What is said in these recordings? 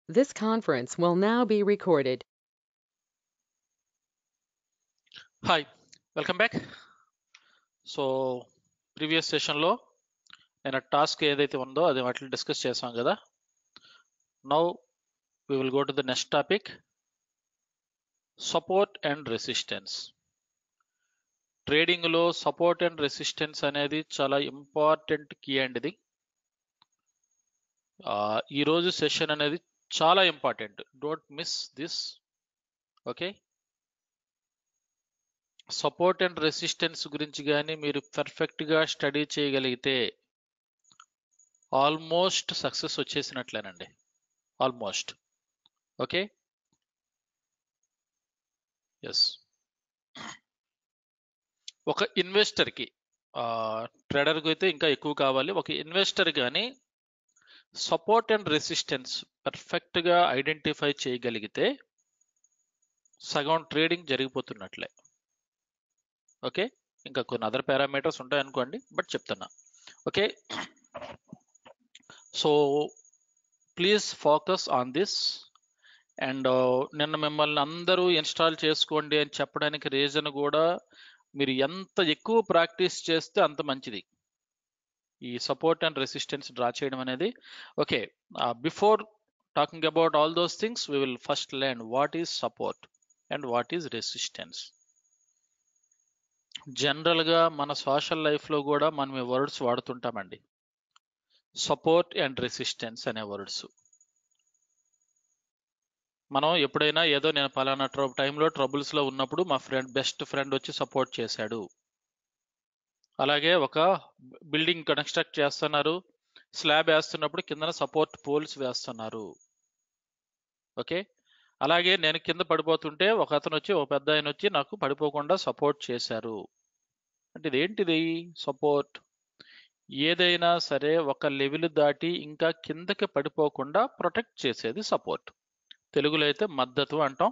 This conference will now be recorded. Hi welcome back so previous సెషన్లో నేను task ఏదైతే ఉందో అది వాటిని డిస్కస్ చేసాం కదా now we will go to the next topic support and resistance ట్రేడింగ్లో సపోర్ట్ అండ్ రెసిస్టెన్స్ అనేది చాలా ఇంపార్టెంట్ కీ అండి ఇది ఆ, ఈరోజు సెషన్ అనేది చాలా important don't miss this okay support and resistance గురించి కానీ మీరు పర్ఫెక్ట్గా స్టడీ చేయగలిగితే ఆల్మోస్ట్ సక్సెస్ వచ్చేసినట్లేనండి ఆల్మోస్ట్ ఓకే ఎస్ ఒక ఇన్వెస్టర్కి ట్రేడర్కి అయితే ఇంకా ఎక్కువ కావాలి ఒక ఇన్వెస్టర్ కానీ సపోర్ట్ అండ్ రెసిస్టెన్స్ పర్ఫెక్ట్గా ఐడెంటిఫై చేయగలిగితే సగం ట్రేడింగ్ జరిగిపోతున్నట్లే ఓకే ఇంకా కొన్ని అదర్ పారామీటర్స్ ఉంటాయి అనుకోండి బట్ చెప్తున్నా okay so please focus on this and నిన్న మిమ్మల్ని అందరూ ఇన్స్టాల్ చేసుకోండి అని చెప్పడానికి రీజన్ కూడా మీరు ఎంత ఎక్కువ ప్రాక్టీస్ చేస్తే అంత మంచిది ఈ సపోర్ట్ అండ్ రెసిస్టెన్స్ డ్రా చేయడం అనేది okay before talking about all those things we will first learn what is support and what is resistance జనరల్గా మన సోషల్ లైఫ్లో కూడా మనం ఈ వర్డ్స్ వాడుతుంటామండి సపోర్ట్ అండ్ రెసిస్టెన్స్ అనే వర్డ్స్ మనం ఎప్పుడైనా ఏదో నేను పలానా ట్రబ్ టైంలో ట్రబుల్స్లో ఉన్నప్పుడు మా ఫ్రెండ్ బెస్ట్ ఫ్రెండ్ వచ్చి సపోర్ట్ చేశాడు అలాగే ఒక బిల్డింగ్ కన్స్ట్రక్ట్ చేస్తున్నారు స్లాబ్ వేస్తున్నప్పుడు కిందన సపోర్ట్ పోల్స్ వేస్తున్నారు ఓకే అలాగే నేను కింద పడిపోతుంటే ఒక అతను వచ్చి ఒక పెద్ద ఆయన వచ్చి నాకు పడిపోకుండా సపోర్ట్ చేశారు అంటే ఇదేంటిది సపోర్ట్ ఏదైనా సరే ఒక లెవెల్ దాటి ఇంకా కిందకి పడిపోకుండా ప్రొటెక్ట్ చేసేది సపోర్ట్ తెలుగులో అయితే మద్దతు అంటాం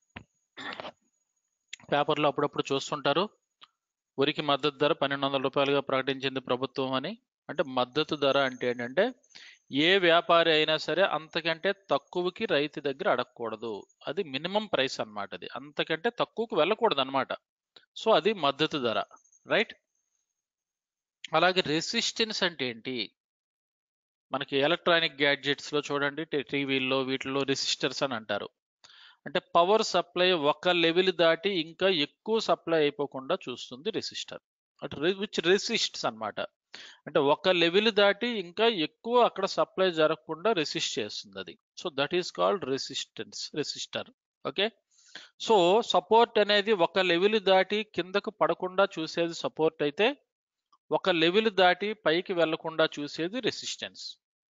పేపర్లో అప్పుడప్పుడు చూస్తుంటారు వరికి మద్దతు ధర పన్నెండు వందల రూపాయలుగా ప్రకటించింది ప్రభుత్వం అని అంటే మద్దతు ధర అంటే ఏంటంటే ఏ వ్యాపారి అయినా సరే అంతకంటే తక్కువకి రైతు దగ్గర అడగకూడదు అది మినిమం ప్రైస్ అన్నమాట అది అంతకంటే తక్కువకి వెళ్ళకూడదు అనమాట సో అది మద్దతు ధర రైట్ అలాగే రెసిస్టెన్స్ అంటే ఏంటి మనకి ఎలక్ట్రానిక్ గ్యాడ్జెట్స్ లో చూడండి టీవీల్లో వీటిల్లో రెసిస్టర్స్ అని అంటారు అంటే పవర్ సప్లై ఒక లెవెల్ దాటి ఇంకా ఎక్కువ సప్లై అయిపోకుండా చూస్తుంది రెసిస్టర్ అంటే విచ్ రెసిస్ట్స్ అన్నమాట అంటే ఒక లెవెల్ దాటి ఇంకా ఎక్కువ అక్కడ సప్లై జరగకుండా రెసిస్ట్ చేస్తుంది అది so that is called resistance resistor okay so support అనేది ఒక లెవెల్ దాటి కిందకు పడకుండా చూసేది సపోర్ట్ అయితే ఒక లెవెల్ దాటి పైకి వెళ్లకుండా చూసేది రెసిస్టెన్స్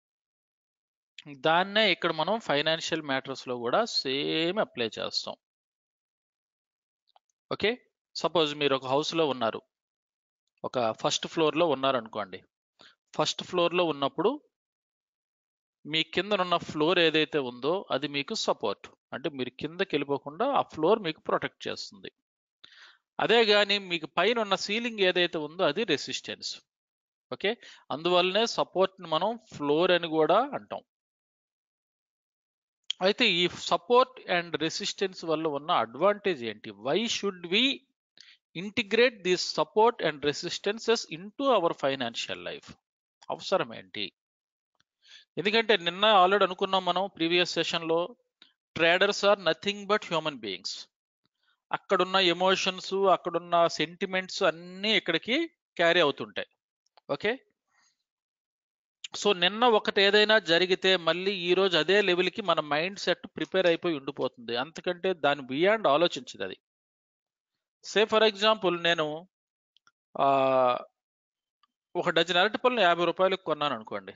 దాన్నే ఇక్కడ మనం ఫైనాన్షియల్ మ్యాటర్స్ లో కూడా సేమ్ అప్లై చేస్తాం ఓకే సపోజ్ మీరు ఒక హౌస్ లో ఉన్నారు ఒక ఫస్ట్ ఫ్లోర్ లో ఉన్నారు అనుకోండి ఫస్ట్ ఫ్లోర్ లో ఉన్నప్పుడు మీ కింద ఉన్న ఫ్లోర్ ఏదైతే ఉందో అది మీకు సపోర్ట్ అంటే మీరు కిందకి వెళ్ళిపోకుండా ఆ ఫ్లోర్ మీకు ప్రొటెక్ట్ చేస్తుంది అదే కానీ మీకు పైన ఉన్న సీలింగ్ ఏదైతే ఉందో అది రెసిస్టెన్స్ ఓకే అందువల్లనే సపోర్ట్ని మనం ఫ్లోర్ అని కూడా అంటాం అయితే ఈ సపోర్ట్ అండ్ రెసిస్టెన్స్ వల్ల ఉన్న అడ్వాంటేజ్ ఏంటి why should we integrate this support and resistances into our financial life అవసరం ఏంటి ఎందుకంటే నిన్న ఆల్రెడీ అనుకున్నాం మనం ప్రీవియస్ సెషన్లో traders are nothing but human beings అక్కడున్న ఎమోషన్స్ అక్కడున్న సెంటిమెంట్స్ అన్నీ ఇక్కడికి క్యారీ అవుతుంటాయి ఓకే సో నిన్న ఒకటి ఏదైనా జరిగితే మళ్ళీ ఈ రోజు అదే లెవెల్కి మన మైండ్ సెట్ ప్రిపేర్ అయిపోయి ఉండిపోతుంది అంతకంటే దాని బియాండ్ ఆలోచించదు అది సే ఫర్ ఎగ్జాంపుల్ నేను ఆ, ఒక డజన్ అరటిపళ్ళని యాభై రూపాయలకు కొన్నాను అనుకోండి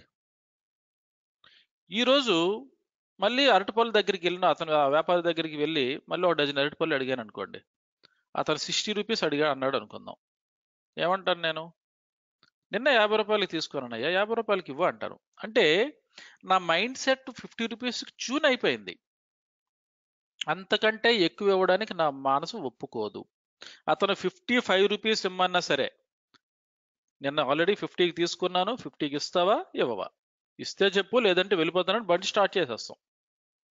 ఈరోజు మళ్ళీ అరటిపళ్ళ దగ్గరికి వెళ్ళిన అతను ఆ వ్యాపారి దగ్గరికి వెళ్ళి మళ్ళీ ఒక డజన్ అరటిపళ్ళు అడిగాను అనుకోండి అతను సిక్స్టీ రూపీస్ అడిగా అన్నాడు అనుకుందాం ఏమంటాను నేను నిన్న యాభై రూపాయలకి తీసుకున్నాను అయ్యా యాభై రూపాయలకి ఇవ్వ అంటారు అంటే నా మైండ్ సెట్ ఫిఫ్టీ రూపీస్కి ట్యూన్ అయిపోయింది అంతకంటే ఎక్కువ ఇవ్వడానికి నా మనసు ఒప్పుకోదు అతను ఫిఫ్టీ ఫైవ్ రూపీస్ ఇమ్మన్నా సరే నిన్న ఆల్రెడీ ఫిఫ్టీకి తీసుకున్నాను ఫిఫ్టీకి ఇస్తావా ఇవ్వవా ఇస్తే చెప్పు లేదంటే వెళ్ళిపోతానని బండి స్టార్ట్ చేసేస్తాం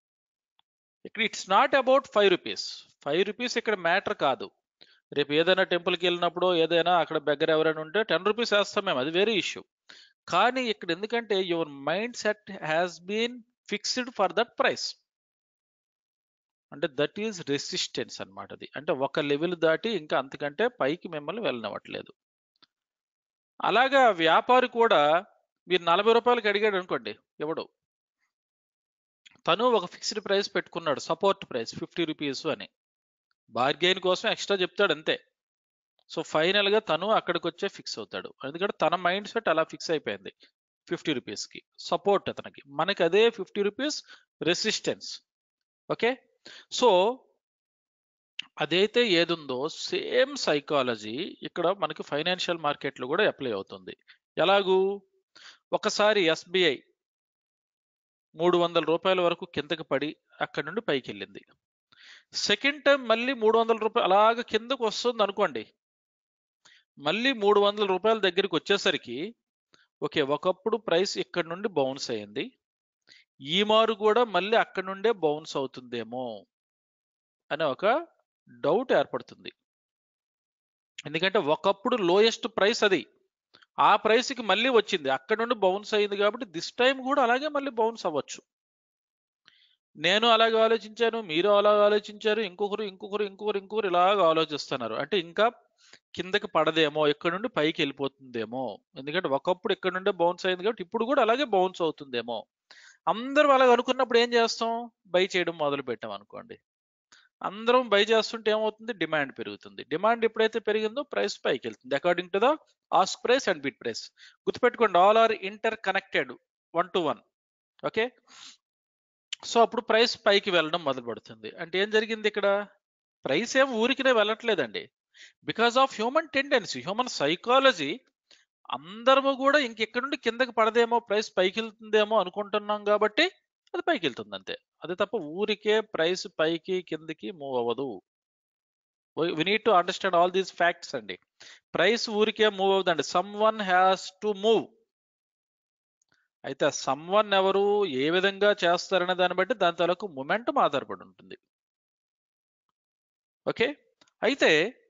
ఇక్కడ it's not about five rupees five rupees ఇక్కడ మ్యాటర్ కాదు రేపు ఏదైనా టెంపుల్కి వెళ్ళినప్పుడు ఏదైనా అక్కడ దగ్గర ఎవరైనా ఉంటే టెన్ రూపీస్ వేస్తాం మేము అది వేరే ఇష్యూ కానీ ఇక్కడ ఎందుకంటే your mindset has been fixed for that price అంటే దట్ ఈజ్ రెసిస్టెన్స్ అన్నమాట అది అంటే ఒక లెవెల్ దాటి ఇంకా అంతకంటే పైకి మిమ్మల్ని వెళ్ళనివ్వట్లేదు అలాగా వ్యాపారి కూడా మీరు నలభై రూపాయలకి అడిగాడు అనుకోండి ఎవడు తను ఒక ఫిక్స్డ్ ప్రైస్ పెట్టుకున్నాడు సపోర్ట్ ప్రైస్ ఫిఫ్టీ రూపీస్ అని బార్గెయిన్ కోసం ఎక్స్ట్రా చెప్తాడు అంతే సో ఫైనల్ గా తను అక్కడికి వచ్చే ఫిక్స్ అవుతాడు ఎందుకంటే తన మైండ్ సెట్ అలా ఫిక్స్ అయిపోయింది ఫిఫ్టీ రూపీస్ కి సపోర్ట్ అతనికి మనకి అదే fifty rupees resistance okay so అదైతే ఏదుందో సేమ్ సైకాలజీ ఇక్కడ మనకి ఫైనాన్షియల్ మార్కెట్లో కూడా అప్లై అవుతుంది ఎలాగూ ఒకసారి ఎస్బీఐ మూడు వందల రూపాయల వరకు కిందకి పడి అక్కడి నుండి పైకి వెళ్ళింది సెకండ్ టైం మళ్ళీ మూడు వందల రూపాయలు అలాగ కిందకు వస్తుంది అనుకోండి మళ్ళీ మూడు వందల రూపాయల దగ్గరికి వచ్చేసరికి ఓకే ఒకప్పుడు ప్రైస్ ఇక్కడ నుండి బౌన్స్ అయింది ఈ మారు కూడా మళ్ళీ అక్కడ నుండే బౌన్స్ అవుతుందేమో అనే ఒక డౌట్ ఏర్పడుతుంది ఎందుకంటే ఒకప్పుడు లోయెస్ట్ ప్రైస్ అది ఆ ప్రైస్కి మళ్ళీ వచ్చింది అక్కడ నుండి బౌన్స్ అయింది కాబట్టి దిస్ టైం కూడా అలాగే మళ్ళీ బౌన్స్ అవ్వచ్చు నేను అలాగే ఆలోచించాను మీరు అలాగే ఆలోచించారు ఇంకొకరు ఇంకొకరు ఇంకొకరు ఇంకొకరు ఇలాగ ఆలోచిస్తున్నారు అంటే ఇంకా కిందకి పడదేమో ఇక్కడ నుండి పైకి వెళ్ళిపోతుందేమో ఎందుకంటే ఒకప్పుడు ఇక్కడ నుండే బౌన్స్ అయింది కాబట్టి ఇప్పుడు కూడా అలాగే బౌన్స్ అవుతుందేమో అందరూ అలాగ అనుకున్నప్పుడు ఏం చేస్తాం బై చేయడం మొదలు పెట్టాం అనుకోండి అందరం బై చేస్తుంటే ఏమవుతుంది డిమాండ్ పెరుగుతుంది డిమాండ్ ఎప్పుడైతే పెరిగిందో ప్రైస్ పైకి వెళ్తుంది according to the ask price and bid price గుర్తుపెట్టుకోండి all are interconnected one to one okay so అప్పుడు ప్రైస్ పైకి వెళ్ళడం మొదలు పడుతుంది అంటే ఏం జరిగింది ఇక్కడ ప్రైస్ ఏం ఊరికినే వెళ్ళట్లేదండి because of human tendency human psychology అందరము కూడా ఇంకెక్కడి నుండి కిందకి పడదేమో ప్రైస్ పైకి వెళ్తుందేమో అనుకుంటున్నాం కాబట్టి అది పైకి వెళ్తుంది అంతే అది తప్ప ఊరికే ప్రైస్ పైకి కిందకి మూవ్ అవ్వదు we need to understand all these facts అండి ప్రైస్ ఊరికే మూవ్ అవుతుందండి someone has to move అయితే సమ్ వన్ ఎవరు ఏ విధంగా చేస్తారనే దాన్ని బట్టి దాని తాలూకు మొమెంటం ఆధారపడి ఉంటుంది ఓకే అయితే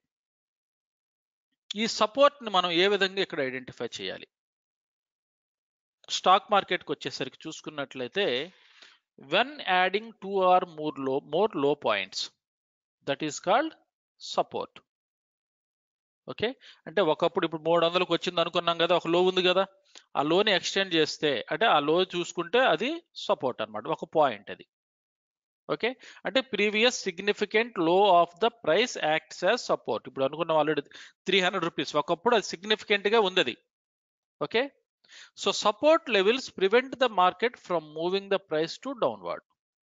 ఈ సపోర్ట్ని మనం ఏ విధంగా ఇక్కడ ఐడెంటిఫై చేయాలి స్టాక్ మార్కెట్కి వచ్చేసరికి చూసుకున్నట్లయితే when adding two or more low more low points that is called support okay అంటే ఒకప్పుడు ఇప్పుడు మూడు వందలకు వచ్చింది అనుకున్నాం కదా ఒక లో ఉంది కదా ఆ లోని ఎక్స్టెండ్ చేస్తే అంటే ఆ లో చూసుకుంటే అది సపోర్ట్ అన్నమాట ఒక పాయింట్ అది ఓకే అంటే previous significant low of the price acts as support ఇప్పుడు అనుకున్నాం ఆల్రెడీ త్రీ హండ్రెడ్ రూపీస్ ఒకప్పుడు అది సిగ్నిఫికెంట్ గా ఉంది అది okay so support levels prevent the market from moving the price to downward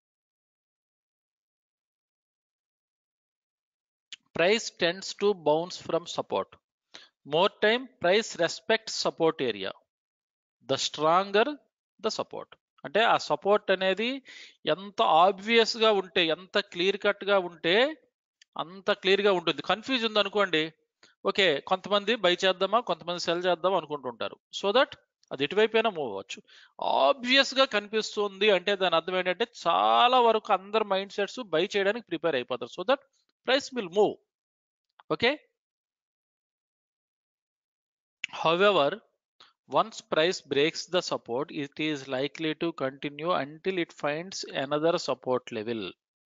price tends to bounce from support. More time, price respects support area. The stronger the support. అంటే ఆ support అనేది ఎంత obvious గా ఉంటే ఎంత clear cut గా ఉంటే అంత క్లియర్ గా ఉంటుంది కన్ఫ్యూజ్ ఉంది అనుకోండి ఓకే కొంతమంది బై చేద్దామా కొంతమంది సెల్ చేద్దామా అనుకుంటుంటారు సో దట్ అది ఎటువైపోయినా మూవ్ అవ్వచ్చు ఆబ్వియస్ గా కనిపిస్తుంది అంటే దాని అర్థం ఏంటంటే చాలా వరకు అందరు మైండ్ సెట్స్ బై చేయడానికి ప్రిపేర్ అయిపోతారు so that price will move okay however once price breaks the support it is likely to continue until it finds another support level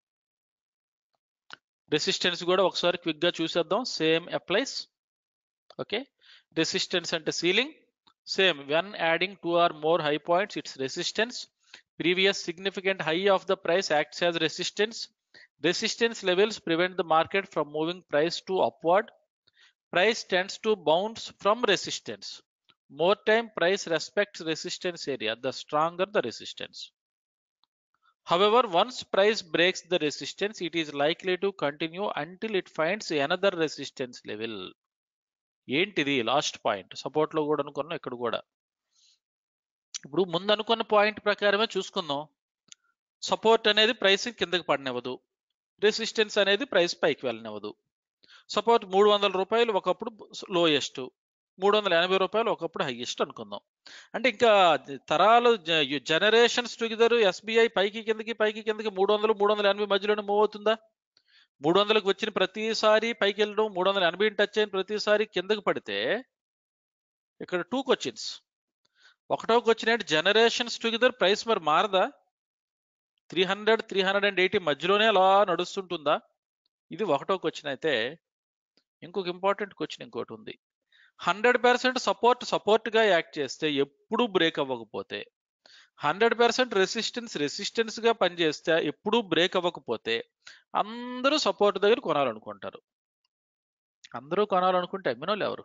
resistance కూడా ఒకసారి క్విక్ గా చూసేద్దాం సేమ్ అప్లైస్ ఓకే రెసిస్టెన్స్ అంటే ceiling same when adding two or more high points it's resistance previous significant high of the price acts as resistance Resistance levels prevent the market from moving price to upward. Price tends to bounce from resistance. More time price respects resistance area, the stronger the resistance. However, once price breaks the resistance, it is likely to continue until it finds another resistance level. ఏంటిది last point support లో కూడా అనుకున్నాం ఇక్కడ కూడా ఇప్పుడు ముందు అనుకున్న point ప్రకారమే చూసుకుందాం సపోర్ట్ అనేది ప్రైస్ కిందకి పడనివ్వదు రెసిస్టెన్స్ అనేది ప్రైస్ పైకి వెళ్ళనివ్వదు సపోజ్ మూడు వందల రూపాయలు ఒకప్పుడు లోయెస్ట్ మూడు వందల ఎనభై రూపాయలు ఒకప్పుడు హైయెస్ట్ అనుకుందాం అంటే ఇంకా తరాలు జనరేషన్స్ టుగెదర్ ఎస్బీఐ పైకి కిందకి పైకి కిందకి మూడు వందలు మూడు వందల ఎనభై మధ్యలోనే మూవ్ అవుతుందా మూడు వందలకు వచ్చిన ప్రతిసారి పైకి వెళ్ళడం మూడు వందల ఎనభై టచ్ అయిన ప్రతిసారి కిందకి పడితే ఇక్కడ టూ క్వశ్చన్స్ ఒకటో క్వశ్చన్ ఏంటి జనరేషన్స్ టుగెదర్ ప్రైస్ మరి మారదా three hundred three hundred and eighty మధ్యలోనే అలా నడుస్తుంటుందా ఇది ఒకటో క్వశ్చన్ అయితే ఇంకొక ఇంపార్టెంట్ క్వశ్చన్ ఇంకోటి ఉంది హండ్రెడ్ పర్సెంట్ సపోర్ట్ సపోర్ట్గా యాక్ట్ చేస్తే ఎప్పుడూ బ్రేక్ అవ్వకపోతే హండ్రెడ్ పర్సెంట్ రెసిస్టెన్స్ రెసిస్టెన్స్గా పనిచేస్తే ఎప్పుడూ బ్రేక్ అవ్వకపోతే అందరూ సపోర్ట్ దగ్గర కొనాలనుకుంటారు అందరూ కొనాలనుకుంటే అమ్మినోళ్ళు ఎవరు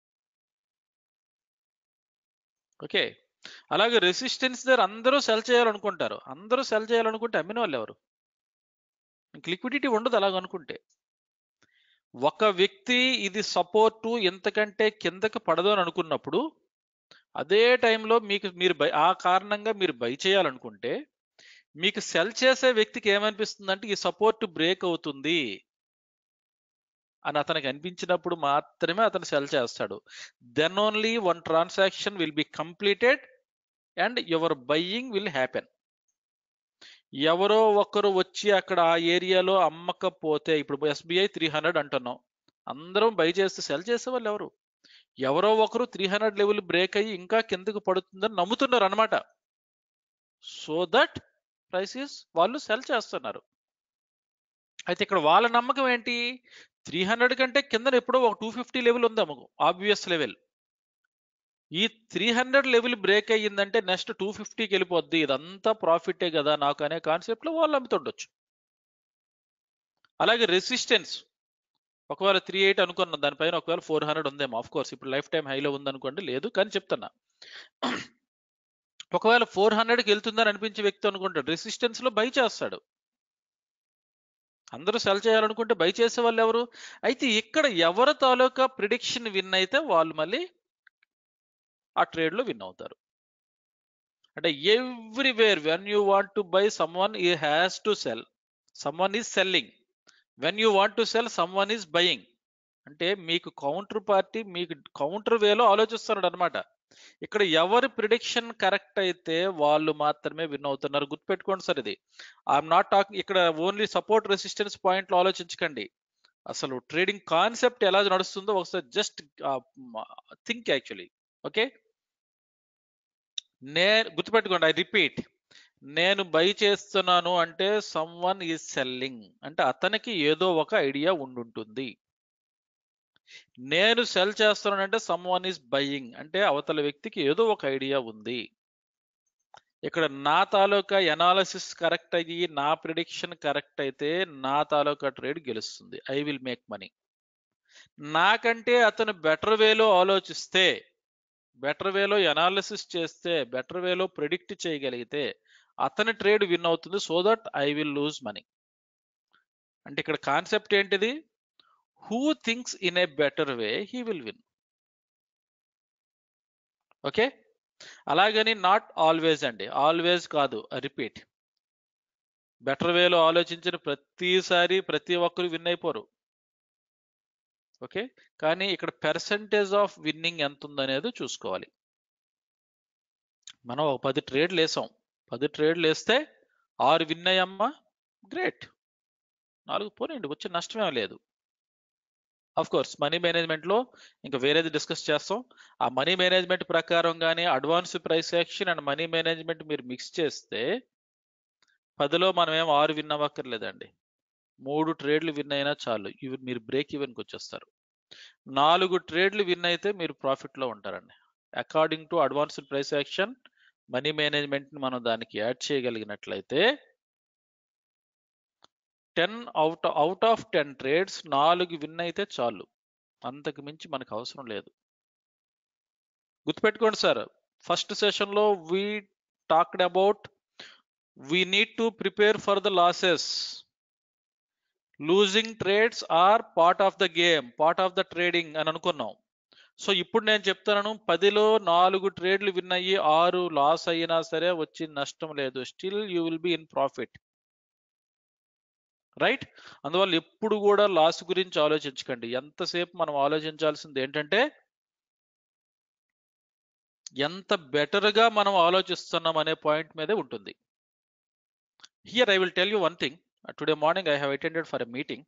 ఓకే అలాగే రెసిస్టెన్స్ దగ్గర అందరూ సెల్ చేయాలనుకుంటారు అందరూ సెల్ చేయాలనుకుంటే అమ్మిన వాళ్ళు ఎవరు లిక్విడిటీ ఉండదు అలాగ అనుకుంటే ఒక వ్యక్తి ఇది సపోర్టు ఎంతకంటే కిందకి పడదు అని అనుకున్నప్పుడు అదే టైంలో మీకు మీరు బై ఆ కారణంగా మీరు బై చేయాలనుకుంటే మీకు సెల్ చేసే వ్యక్తికి ఏమనిపిస్తుంది అంటే ఈ సపోర్ట్ బ్రేక్ అవుతుంది అని అతనికి అనిపించినప్పుడు మాత్రమే అతను సెల్ చేస్తాడు then only one transaction will be completed and your buying will happen ఎవరో ఒకరు వచ్చి అక్కడ ఆ ఏరియాలో అమ్మకపోతే ఇప్పుడు ఎస్బీఐ త్రీ హండ్రెడ్ అంటున్నాం అందరం బై చేస్తే సెల్ చేసే వాళ్ళు ఎవరు ఎవరో ఒకరు త్రీ హండ్రెడ్ లెవెల్ బ్రేక్ అయ్యి ఇంకా కిందకు పడుతుందని నమ్ముతున్నారు అనమాట సో దట్ ప్రైస్ ఇస్ వాళ్ళు సెల్ చేస్తున్నారు అయితే ఇక్కడ వాళ్ళ నమ్మకం ఏంటి త్రీ హండ్రెడ్ కంటే కింద ఎప్పుడో ఒక టూ ఫిఫ్టీ లెవెల్ ఉంది అమ్మకు ఆబ్వియస్ లెవెల్ ఈ త్రీ హండ్రెడ్ లెవెల్ బ్రేక్ అయ్యిందంటే నెక్స్ట్ టూ ఫిఫ్టీకి వెళ్ళిపోద్ది ఇదంతా ప్రాఫిటే కదా నాకు అనే కాన్సెప్ట్లో వాళ్ళు అమ్ముతుండొచ్చు అలాగే రెసిస్టెన్స్ ఒకవేళ త్రీ ఎయిట్ అనుకున్నాం దానిపైన ఒకవేళ ఫోర్ హండ్రెడ్ ఉందేమో ఆఫ్ కోర్స్ ఇప్పుడు లైఫ్ టైం హైలో ఉందనుకోండి లేదు కానీ చెప్తున్నా ఒకవేళ ఫోర్ హండ్రెడ్కి వెళ్తుందని అనిపించే వ్యక్తి అనుకుంటాడు రెసిస్టెన్స్ లో బై చేస్తాడు అందరూ సెల్ చేయాలనుకుంటే బై చేసే వాళ్ళు ఎవరు అయితే ఇక్కడ ఎవరి తాలూకా ప్రిడిక్షన్ విన్ అయితే వాళ్ళు మళ్ళీ ఆ ట్రేడ్ లో విన్ అవుతారు అంటే everywhere when you want to buy someone he has to sell someone is selling when you want to sell someone is buying అంటే మీకు కౌంటర్ పార్టీ మీకు కౌంటర్ వేలో ఆలోచిస్తున్నాడు అనమాట ఇక్కడ ఎవరి ప్రిడిక్షన్ కరెక్ట్ అయితే వాళ్ళు మాత్రమే విన్ అవుతున్నారు గుర్తుపెట్టుకోండి సార్ ఇది ఐఎమ్ నాట్ టాకింగ్ ఇక్కడ ఓన్లీ సపోర్ట్ రెసిస్టెన్స్ పాయింట్లు ఆలోచించకండి అసలు ట్రేడింగ్ కాన్సెప్ట్ ఎలా నడుస్తుందో ఒకసారి జస్ట్ థింక్ యాక్చువల్లీ ఓకే నేను గుర్తుపెట్టుకోండి ఐ రిపీట్ నేను బై చేస్తున్నాను అంటే సమ్ వన్ ఈజ్ సెల్లింగ్ అంటే అతనికి ఏదో ఒక ఐడియా ఉండుంటుంది నేను సెల్ చేస్తున్నానంటే సమ్ వన్ ఈజ్ బయ్యింగ్ అంటే అవతల వ్యక్తికి ఏదో ఒక ఐడియా ఉంది ఇక్కడ నా తాలూకా ఎనాలిసిస్ కరెక్ట్ అయ్యి నా ప్రిడిక్షన్ కరెక్ట్ అయితే నా తాలూకా ట్రేడ్ గెలుస్తుంది ఐ విల్ మేక్ మనీ నాకంటే అతను బెటర్ వేలో ఆలోచిస్తే బెటర్ వేలో ఎనాలిసిస్ చేస్తే బెటర్ వేలో ప్రిడిక్ట్ చేయగలిగితే అతని ట్రేడ్ విన్ అవుతుంది so that I will lose money అంటే ఇక్కడ కాన్సెప్ట్ ఏంటిది who thinks in a better way he will win okay అలాగని నాట్ ఆల్వేజ్ అండి ఆల్వేజ్ కాదు రిపీట్ బెటర్ వేలో ఆలోచించిన ప్రతిసారి ప్రతి ఒక్కరు విన్ అయిపోరు ఓకే కానీ ఇక్కడ పెర్సంటేజ్ ఆఫ్ విన్నింగ్ ఎంత ఉందనేది చూసుకోవాలి మనం ఒక పది ట్రేడ్లు వేసాం పది ట్రేడ్లు వేస్తే ఆరు విన్ అయ్యమ్మా గ్రేట్ నాలుగు పోనండి వచ్చే నష్టమేం లేదు అఫ్ కోర్స్ మనీ మేనేజ్మెంట్ లో ఇంకా వేరేది డిస్కస్ చేస్తాం ఆ మనీ మేనేజ్మెంట్ ప్రకారం కానీ advance price action and money management మీరు మిక్స్ చేస్తే పదిలో మనం ఏం ఆరు విన్ అవ్వక్కర్లేదండి మూడు ట్రేడ్లు విన్ అయినా చాలు ఇవి మీరు బ్రేక్ ఈవెన్కి వచ్చేస్తారు నాలుగు ట్రేడ్లు విన్ అయితే మీరు ప్రాఫిట్ లో ఉంటారండి according to advanced price action money management ని మనం దానికి యాడ్ చేయగలిగినట్లయితే ten out out of ten trades నాలుగు విన్ అయితే చాలు అంతకు మించి మనకు అవసరం లేదు గుర్తుపెట్టుకోండి సార్ ఫస్ట్ సెషన్ లో we talked about we need to prepare for the losses losing trades are part of the game part of the trading అని అనుకున్నాం సో ఇప్పుడు నేను చెప్తున్నాను పదిలో నాలుగు ట్రేడ్లు విన్ అయ్యి ఆరు లాస్ అయినా సరే వచ్చి నష్టం లేదు still you will be in profit right అందువల్ల ఎప్పుడు కూడా లాస్ గురించి ఆలోచించకండి ఎంతసేపు మనం ఆలోచించాల్సింది ఏంటంటే ఎంత బెటర్గా మనం ఆలోచిస్తున్నాం అనే పాయింట్ మీదే ఉంటుంది here I will tell you one thing today morning I have attended for a meeting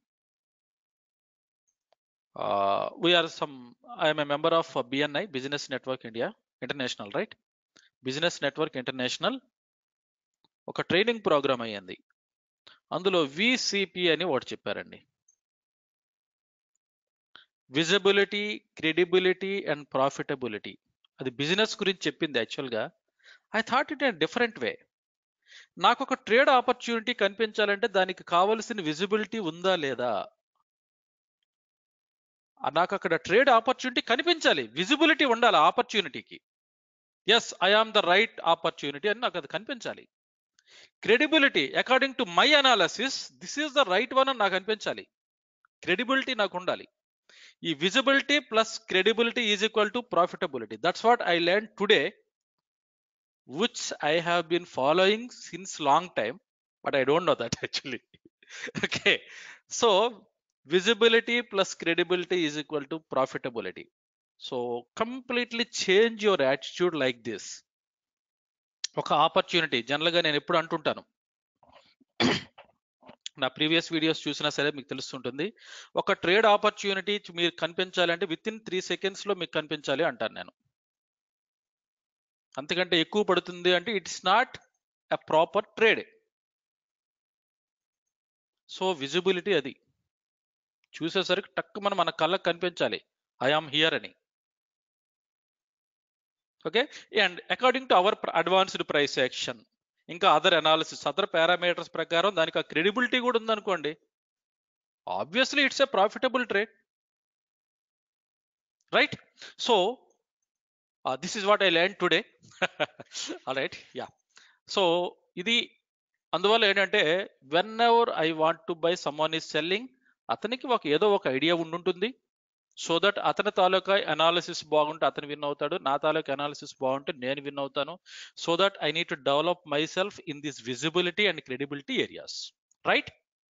we are some I'm a member of BNI business network India international right business network international ఒక training programme అయ్యింది అందులో VCP అని ఒకటి చెప్పారండి visibility credibility and profitability అది business గురించి చెప్పింది యాక్చువల్గా I thought it in different way నాకు ఒక ట్రేడ్ ఆపర్చునిటీ కనిపించాలంటే దానికి కావలసిన విజిబిలిటీ ఉందా లేదా ఆ నాకు అక్కడ ట్రేడ్ ఆపర్చునిటీ కనిపించాలి విజిబిలిటీ ఉండాలి ఆపర్చునిటీకి yes I am the right opportunity అని నాకు అది కనిపించాలి credibility according to my analysis this is the right one అని నాకు అనిపించాలి క్రెడిబిలిటీ నాకు ఉండాలి ఈ visibility plus credibility is equal to profitability that's what I learn today which I have been following since long time but I don't know that actually okay so visibility plus credibility is equal to profitability so completely change your attitude like this ఒక opportunity జనరల్గా నేను ఎప్పుడు అంటుంటాను నా previous videos చూసినా సరే మీకు తెలుస్తుంటుంది ఒక trade opportunity మీరు కనిపించాలంటే విత్ ఇన్ త్రీ సెకండ్స్లో మీకు కనిపించాలి అంటాను నేను అంతకంటే ఎక్కువ పడుతుంది అంటే it's not a proper trade so visibility అది చూసేసరికి టక్కు మనం మన కళ్ళకు కనిపించాలి ఐ ఆమ్ హియర్ అని okay and according to our advanced price action ఇంకా అదర్ అనాలిసిస్ అదర్ పారామీటర్స్ ప్రకారం దానికి ఆ క్రెడిబిలిటీ కూడా ఉందనుకోండి obviously it's a profitable trade right so this is what I learn today right yeah so ఇది అందువల్ల ఏంటంటే whenever I want to buy someone is selling అతనికి ఒక ఏదో ఒక ఐడియా ఉండుంటుంది సో దట్ అతని తాలూకా అనాలిసిస్ బాగుంటే అతను విన్ అవుతాడు నా తాలూకా అనాలిసిస్ బాగుంటే నేను విన్ అవుతాను so that I need to develop myself in this visibility and credibility areas right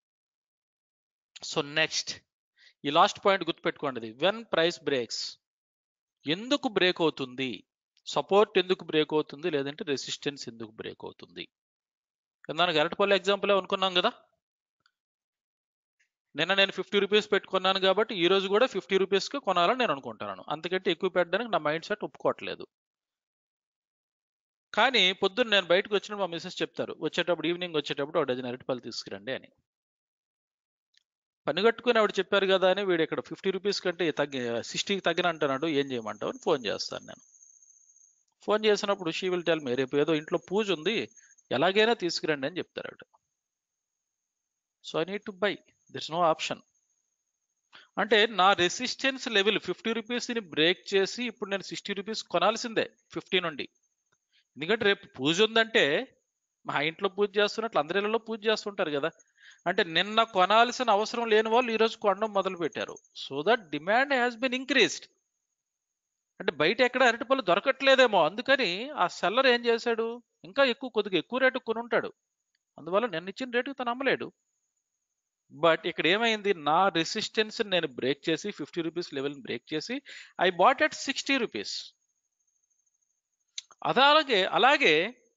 so next ఈ లాస్ట్ పాయింట్ గుర్తుపెట్టుకోండి వెన్ ప్రైస్ బ్రేక్స్ ఎందుకు బ్రేక్ అవుతుంది సపోర్ట్ ఎందుకు బ్రేక్ అవుతుంది లేదంటే రెసిస్టెన్స్ ఎందుకు బ్రేక్ అవుతుంది దానికి అరటిపల్లి ఎగ్జాంపుల్ అనుకున్నాం కదా నిన్న నేను ఫిఫ్టీ రూపీస్ పెట్టుకున్నాను కాబట్టి ఈ రోజు కూడా ఫిఫ్టీ రూపీస్కి కొనాలని నేను అనుకుంటున్నాను అంతకంటే ఎక్కువ పెట్టడానికి నా మైండ్ సెట్ ఒప్పుకోవట్లేదు కానీ పొద్దున్న నేను బయటకు వచ్చినప్పుడు మా మిస్సెస్ చెప్తారు వచ్చేటప్పుడు ఈవినింగ్ వచ్చేటప్పుడు ఒక డజన్ అరటిపళ్ళు తీసుకురండి అని పని కట్టుకుని ఆవిడ చెప్పారు కదా అని వీడు ఇక్కడ ఫిఫ్టీ రూపీస్ కంటే తగ్గి సిక్స్టీకి తగ్గిన అంటున్నాడు ఏం చేయమంటావు అని ఫోన్ చేస్తాను నేను ఫోన్ చేసినప్పుడు షీ విల్ టెల్ మీ రేపు ఏదో ఇంట్లో పూజ ఉంది ఎలాగైనా తీసుకురండి అని చెప్తారు ఆవిడ so I need to buy it's no option అంటే నా రెసిస్టెన్స్ లెవెల్ ఫిఫ్టీ రూపీస్ని బ్రేక్ చేసి ఇప్పుడు నేను సిక్స్టీ రూపీస్ కొనాల్సిందే ఫిఫ్టీ నుండి ఎందుకంటే రేపు పూజ ఉందంటే మా ఇంట్లో పూజ చేస్తున్నట్లు అందరిలో పూజ చేస్తుంటారు కదా అంటే నిన్న కొనాల్సిన అవసరం లేని వాళ్ళు ఈరోజు కొనడం మొదలు పెట్టారు so that demand has been increased అంటే బయట ఎక్కడ అరటిపళ్ళు దొరకట్లేదేమో అందుకని ఆ సెల్లర్ ఏం చేశాడు ఇంకా ఎక్కువ కొద్దిగా ఎక్కువ రేటు కొని ఉంటాడు అందువల్ల నిన్న ఇచ్చిన రేటుకి తను అమ్మలేడు బట్ ఇక్కడ ఏమైంది నా రెసిస్టెన్స్ నేను బ్రేక్ చేసి ఫిఫ్టీ రూపీస్ లెవెల్ బ్రేక్ చేసి I bought at sixty rupees అలాగే అలాగే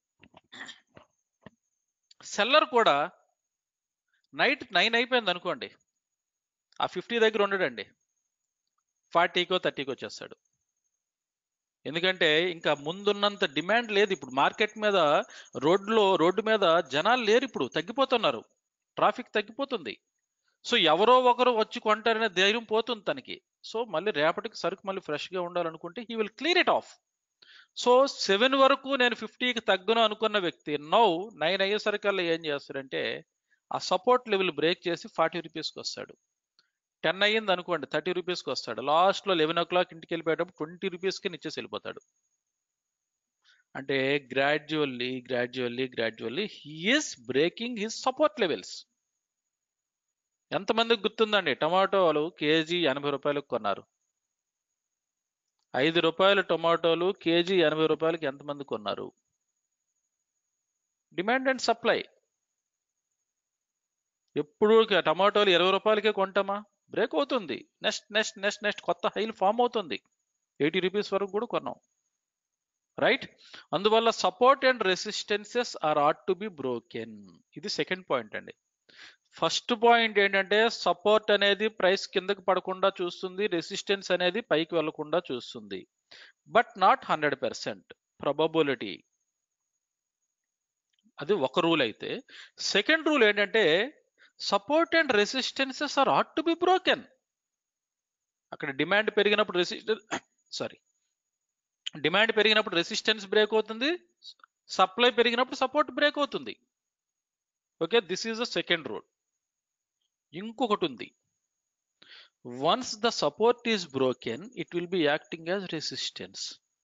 సెల్లర్ కూడా నైట్ నైన్ అయిపోయింది అనుకోండి ఆ ఫిఫ్టీ దగ్గర ఉండడండి ఫార్టీకో థర్టీకో వచ్చేస్తాడు ఎందుకంటే ఇంకా ముందున్నంత డిమాండ్ లేదు ఇప్పుడు మార్కెట్ మీద రోడ్లో రోడ్డు మీద జనాలు లేరు ఇప్పుడు తగ్గిపోతున్నారు ట్రాఫిక్ తగ్గిపోతుంది సో ఎవరో ఒకరు వచ్చి కొంటారనే ధైర్యం పోతుంది తనకి సో మళ్ళీ రేపటికి సరుకు మళ్ళీ ఫ్రెష్గా ఉండాలనుకుంటే he will clear it off so seven వరకు నేను ఫిఫ్టీకి తగ్గను అనుకున్న వ్యక్తి నౌ నైన్ అయ్యేసరికల్లా ఏం చేస్తాడంటే ఆ సపోర్ట్ లెవెల్ బ్రేక్ చేసి ఫార్టీ రూపీస్కి వస్తాడు టెన్ అయ్యింది అనుకోండి థర్టీ రూపీస్కి వస్తాడు లాస్ట్లో లెవెన్ ఓ క్లాక్ ఇంటికి వెళ్ళిపోయేటప్పుడు ట్వంటీ రూపీస్కి ఇచ్చేసి వెళ్ళిపోతాడు అంటే gradually gradually gradually he is breaking his support levels ఎంతమందికి గుర్తుందండి టమాటోలు కేజీ ఎనభై రూపాయలకు కొన్నారు ఐదు రూపాయల టొమాటోలు కేజీ ఎనభై రూపాయలకి ఎంతమంది కొన్నారు డిమాండ్ అండ్ సప్లై ఎప్పుడు టమాటోలు ఇరవై రూపాయలకే కొంటామా బ్రేక్ అవుతుంది నెక్స్ట్ నెక్స్ట్ నెక్స్ట్ నెక్స్ట్ కొత్త హైల్ ఫామ్ అవుతుంది ఎయిటీ రూపీస్ వరకు కూడా కొన్నాం రైట్ అందువల్ల support and resistances are ought to be broken ఇది సెకండ్ పాయింట్ అండి ఫస్ట్ పాయింట్ ఏంటంటే సపోర్ట్ అనేది ప్రైస్ కిందకి పడకుండా చూస్తుంది రెసిస్టెన్స్ అనేది పైకి వెళ్లకుండా చూస్తుంది but not hundred percent probability అది ఒక రూల్ అయితే సెకండ్ రూల్ ఏంటంటే support and resistances are ought to be broken అక్కడ డిమాండ్ పెరిగినప్పుడు రెసిస్టెన్స్ సారీ డిమాండ్ పెరిగినప్పుడు రెసిస్టెన్స్ బ్రేక్ అవుతుంది సప్లై పెరిగినప్పుడు సపోర్ట్ బ్రేక్ అవుతుంది okay this is the second rule ఇంకొకటి ఉంది once the support is broken it will be acting as resistance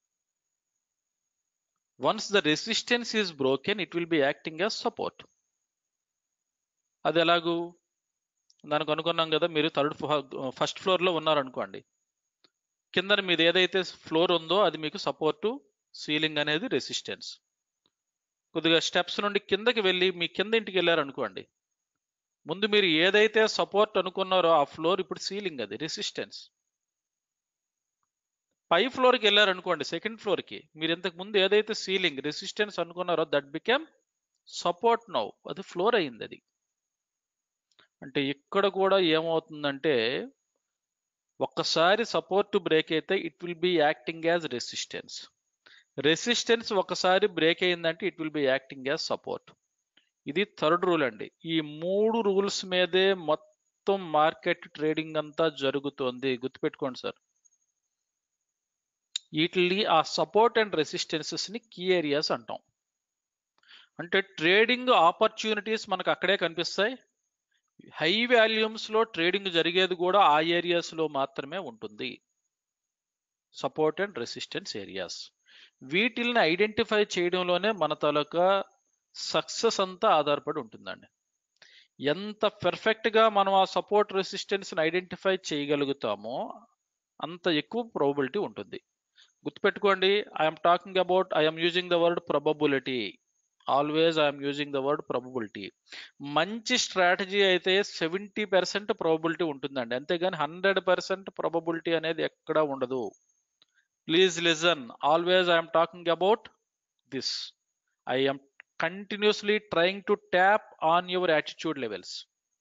once the resistance is broken it will be acting as support అది ఎలాగూ దానికి అనుకున్నాం కదా మీరు థర్డ్ ఫస్ట్ ఫ్లోర్లో ఉన్నారనుకోండి కింద మీది ఏదైతే ఫ్లోర్ ఉందో అది మీకు సపోర్టు సీలింగ్ అనేది రెసిస్టెన్స్ కొద్దిగా స్టెప్స్ నుండి కిందకి వెళ్ళి మీ కింద ఇంటికి వెళ్ళారనుకోండి ముందు మీరు ఏదైతే సపోర్ట్ అనుకున్నారో ఆ ఫ్లోర్ ఇప్పుడు సీలింగ్ అది రెసిస్టెన్స్ పై ఫ్లోర్కి వెళ్ళారనుకోండి సెకండ్ ఫ్లోర్కి మీరు ఇంతకు ముందు ఏదైతే సీలింగ్ రెసిస్టెన్స్ అనుకున్నారో దట్ బికెమ్ సపోర్ట్ నౌ అది ఫ్లోర్ అయింది అది అంటే ఇక్కడ కూడా ఏమవుతుందంటే ఒక్కసారి సపోర్ట్ బ్రేక్ అయితే it will be acting as resistance resistance ఒకసారి బ్రేక్ అయిందంటే it will be acting as support ఇది థర్డ్ రూల్ అండి ఈ మూడు రూల్స్ మీదే మొత్తం మార్కెట్ ట్రేడింగ్ అంతా జరుగుతోంది గుర్తుపెట్టుకోండి సార్ వీటిని ఆ సపోర్ట్ అండ్ రెసిస్టెన్సెస్ ని కీ ఏరియాస్ అంటాం అంటే ట్రేడింగ్ ఆపర్చునిటీస్ మనకు అక్కడే కనిపిస్తాయి హై వాల్యూమ్స్ లో ట్రేడింగ్ జరిగేది కూడా ఆ ఏరియాస్ లో మాత్రమే ఉంటుంది సపోర్ట్ అండ్ రెసిస్టెన్స్ ఏరియాస్ వీటిల్ని ఐడెంటిఫై చేయడంలోనే మన తాలూకా సక్సెస్ అంతా ఆధారపడి ఉంటుందండి ఎంత పెర్ఫెక్ట్ గా మనం ఆ సపోర్ట్ రెసిస్టెన్స్ ఐడెంటిఫై చేయగలుగుతామో అంత ఎక్కువ ప్రాబిలిటీ ఉంటుంది గుర్తుపెట్టుకోండి I'm talking about I'm using the word probability always I'm using the word probability మంచి స్ట్రాటజీ అయితే సెవెంటీ పర్సెంట్ ప్రాబబిలిటీ ఉంటుందండి అంతేగాని హండ్రెడ్ పర్సెంట్ ప్రాబబిలిటీ అనేది ఎక్కడా ఉండదు please listen always I'm talking about this I'm continuously trying to tap on your attitude levels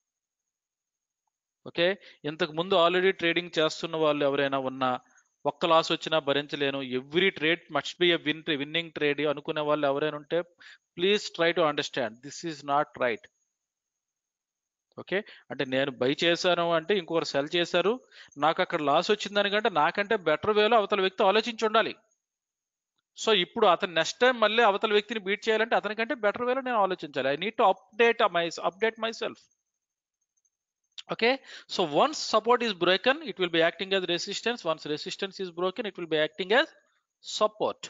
okay ఇంతకు ముందు already trading చేస్తున్న వాళ్ళు ఎవరైనా ఉన్నా ఒక్క లాస్ వచ్చినా భరించలేను every trade must be a win winning trade అనుకునే వాళ్ళు ఎవరైనా ఉంటే please try to understand this is not right okay అంటే నేను బై చేశాను అంటే ఇంకొకరు సెల్ చేశారు నాకు అక్కడ లాస్ వచ్చిందనికంటే నాకంటే బెటర్ వేలో అవతల వ్యక్తి ఆలోచించి ఉండాలి సో ఇప్పుడు అతను నెక్స్ట్ టైం మళ్ళీ అవతల వ్యక్తిని బీట్ చేయాలంటే అతనికంటే బెటర్ వేలో నేను ఆలోచించాలి I need to update my update myself okay so once support is broken it will be acting as resistance once resistance is broken it will be acting as support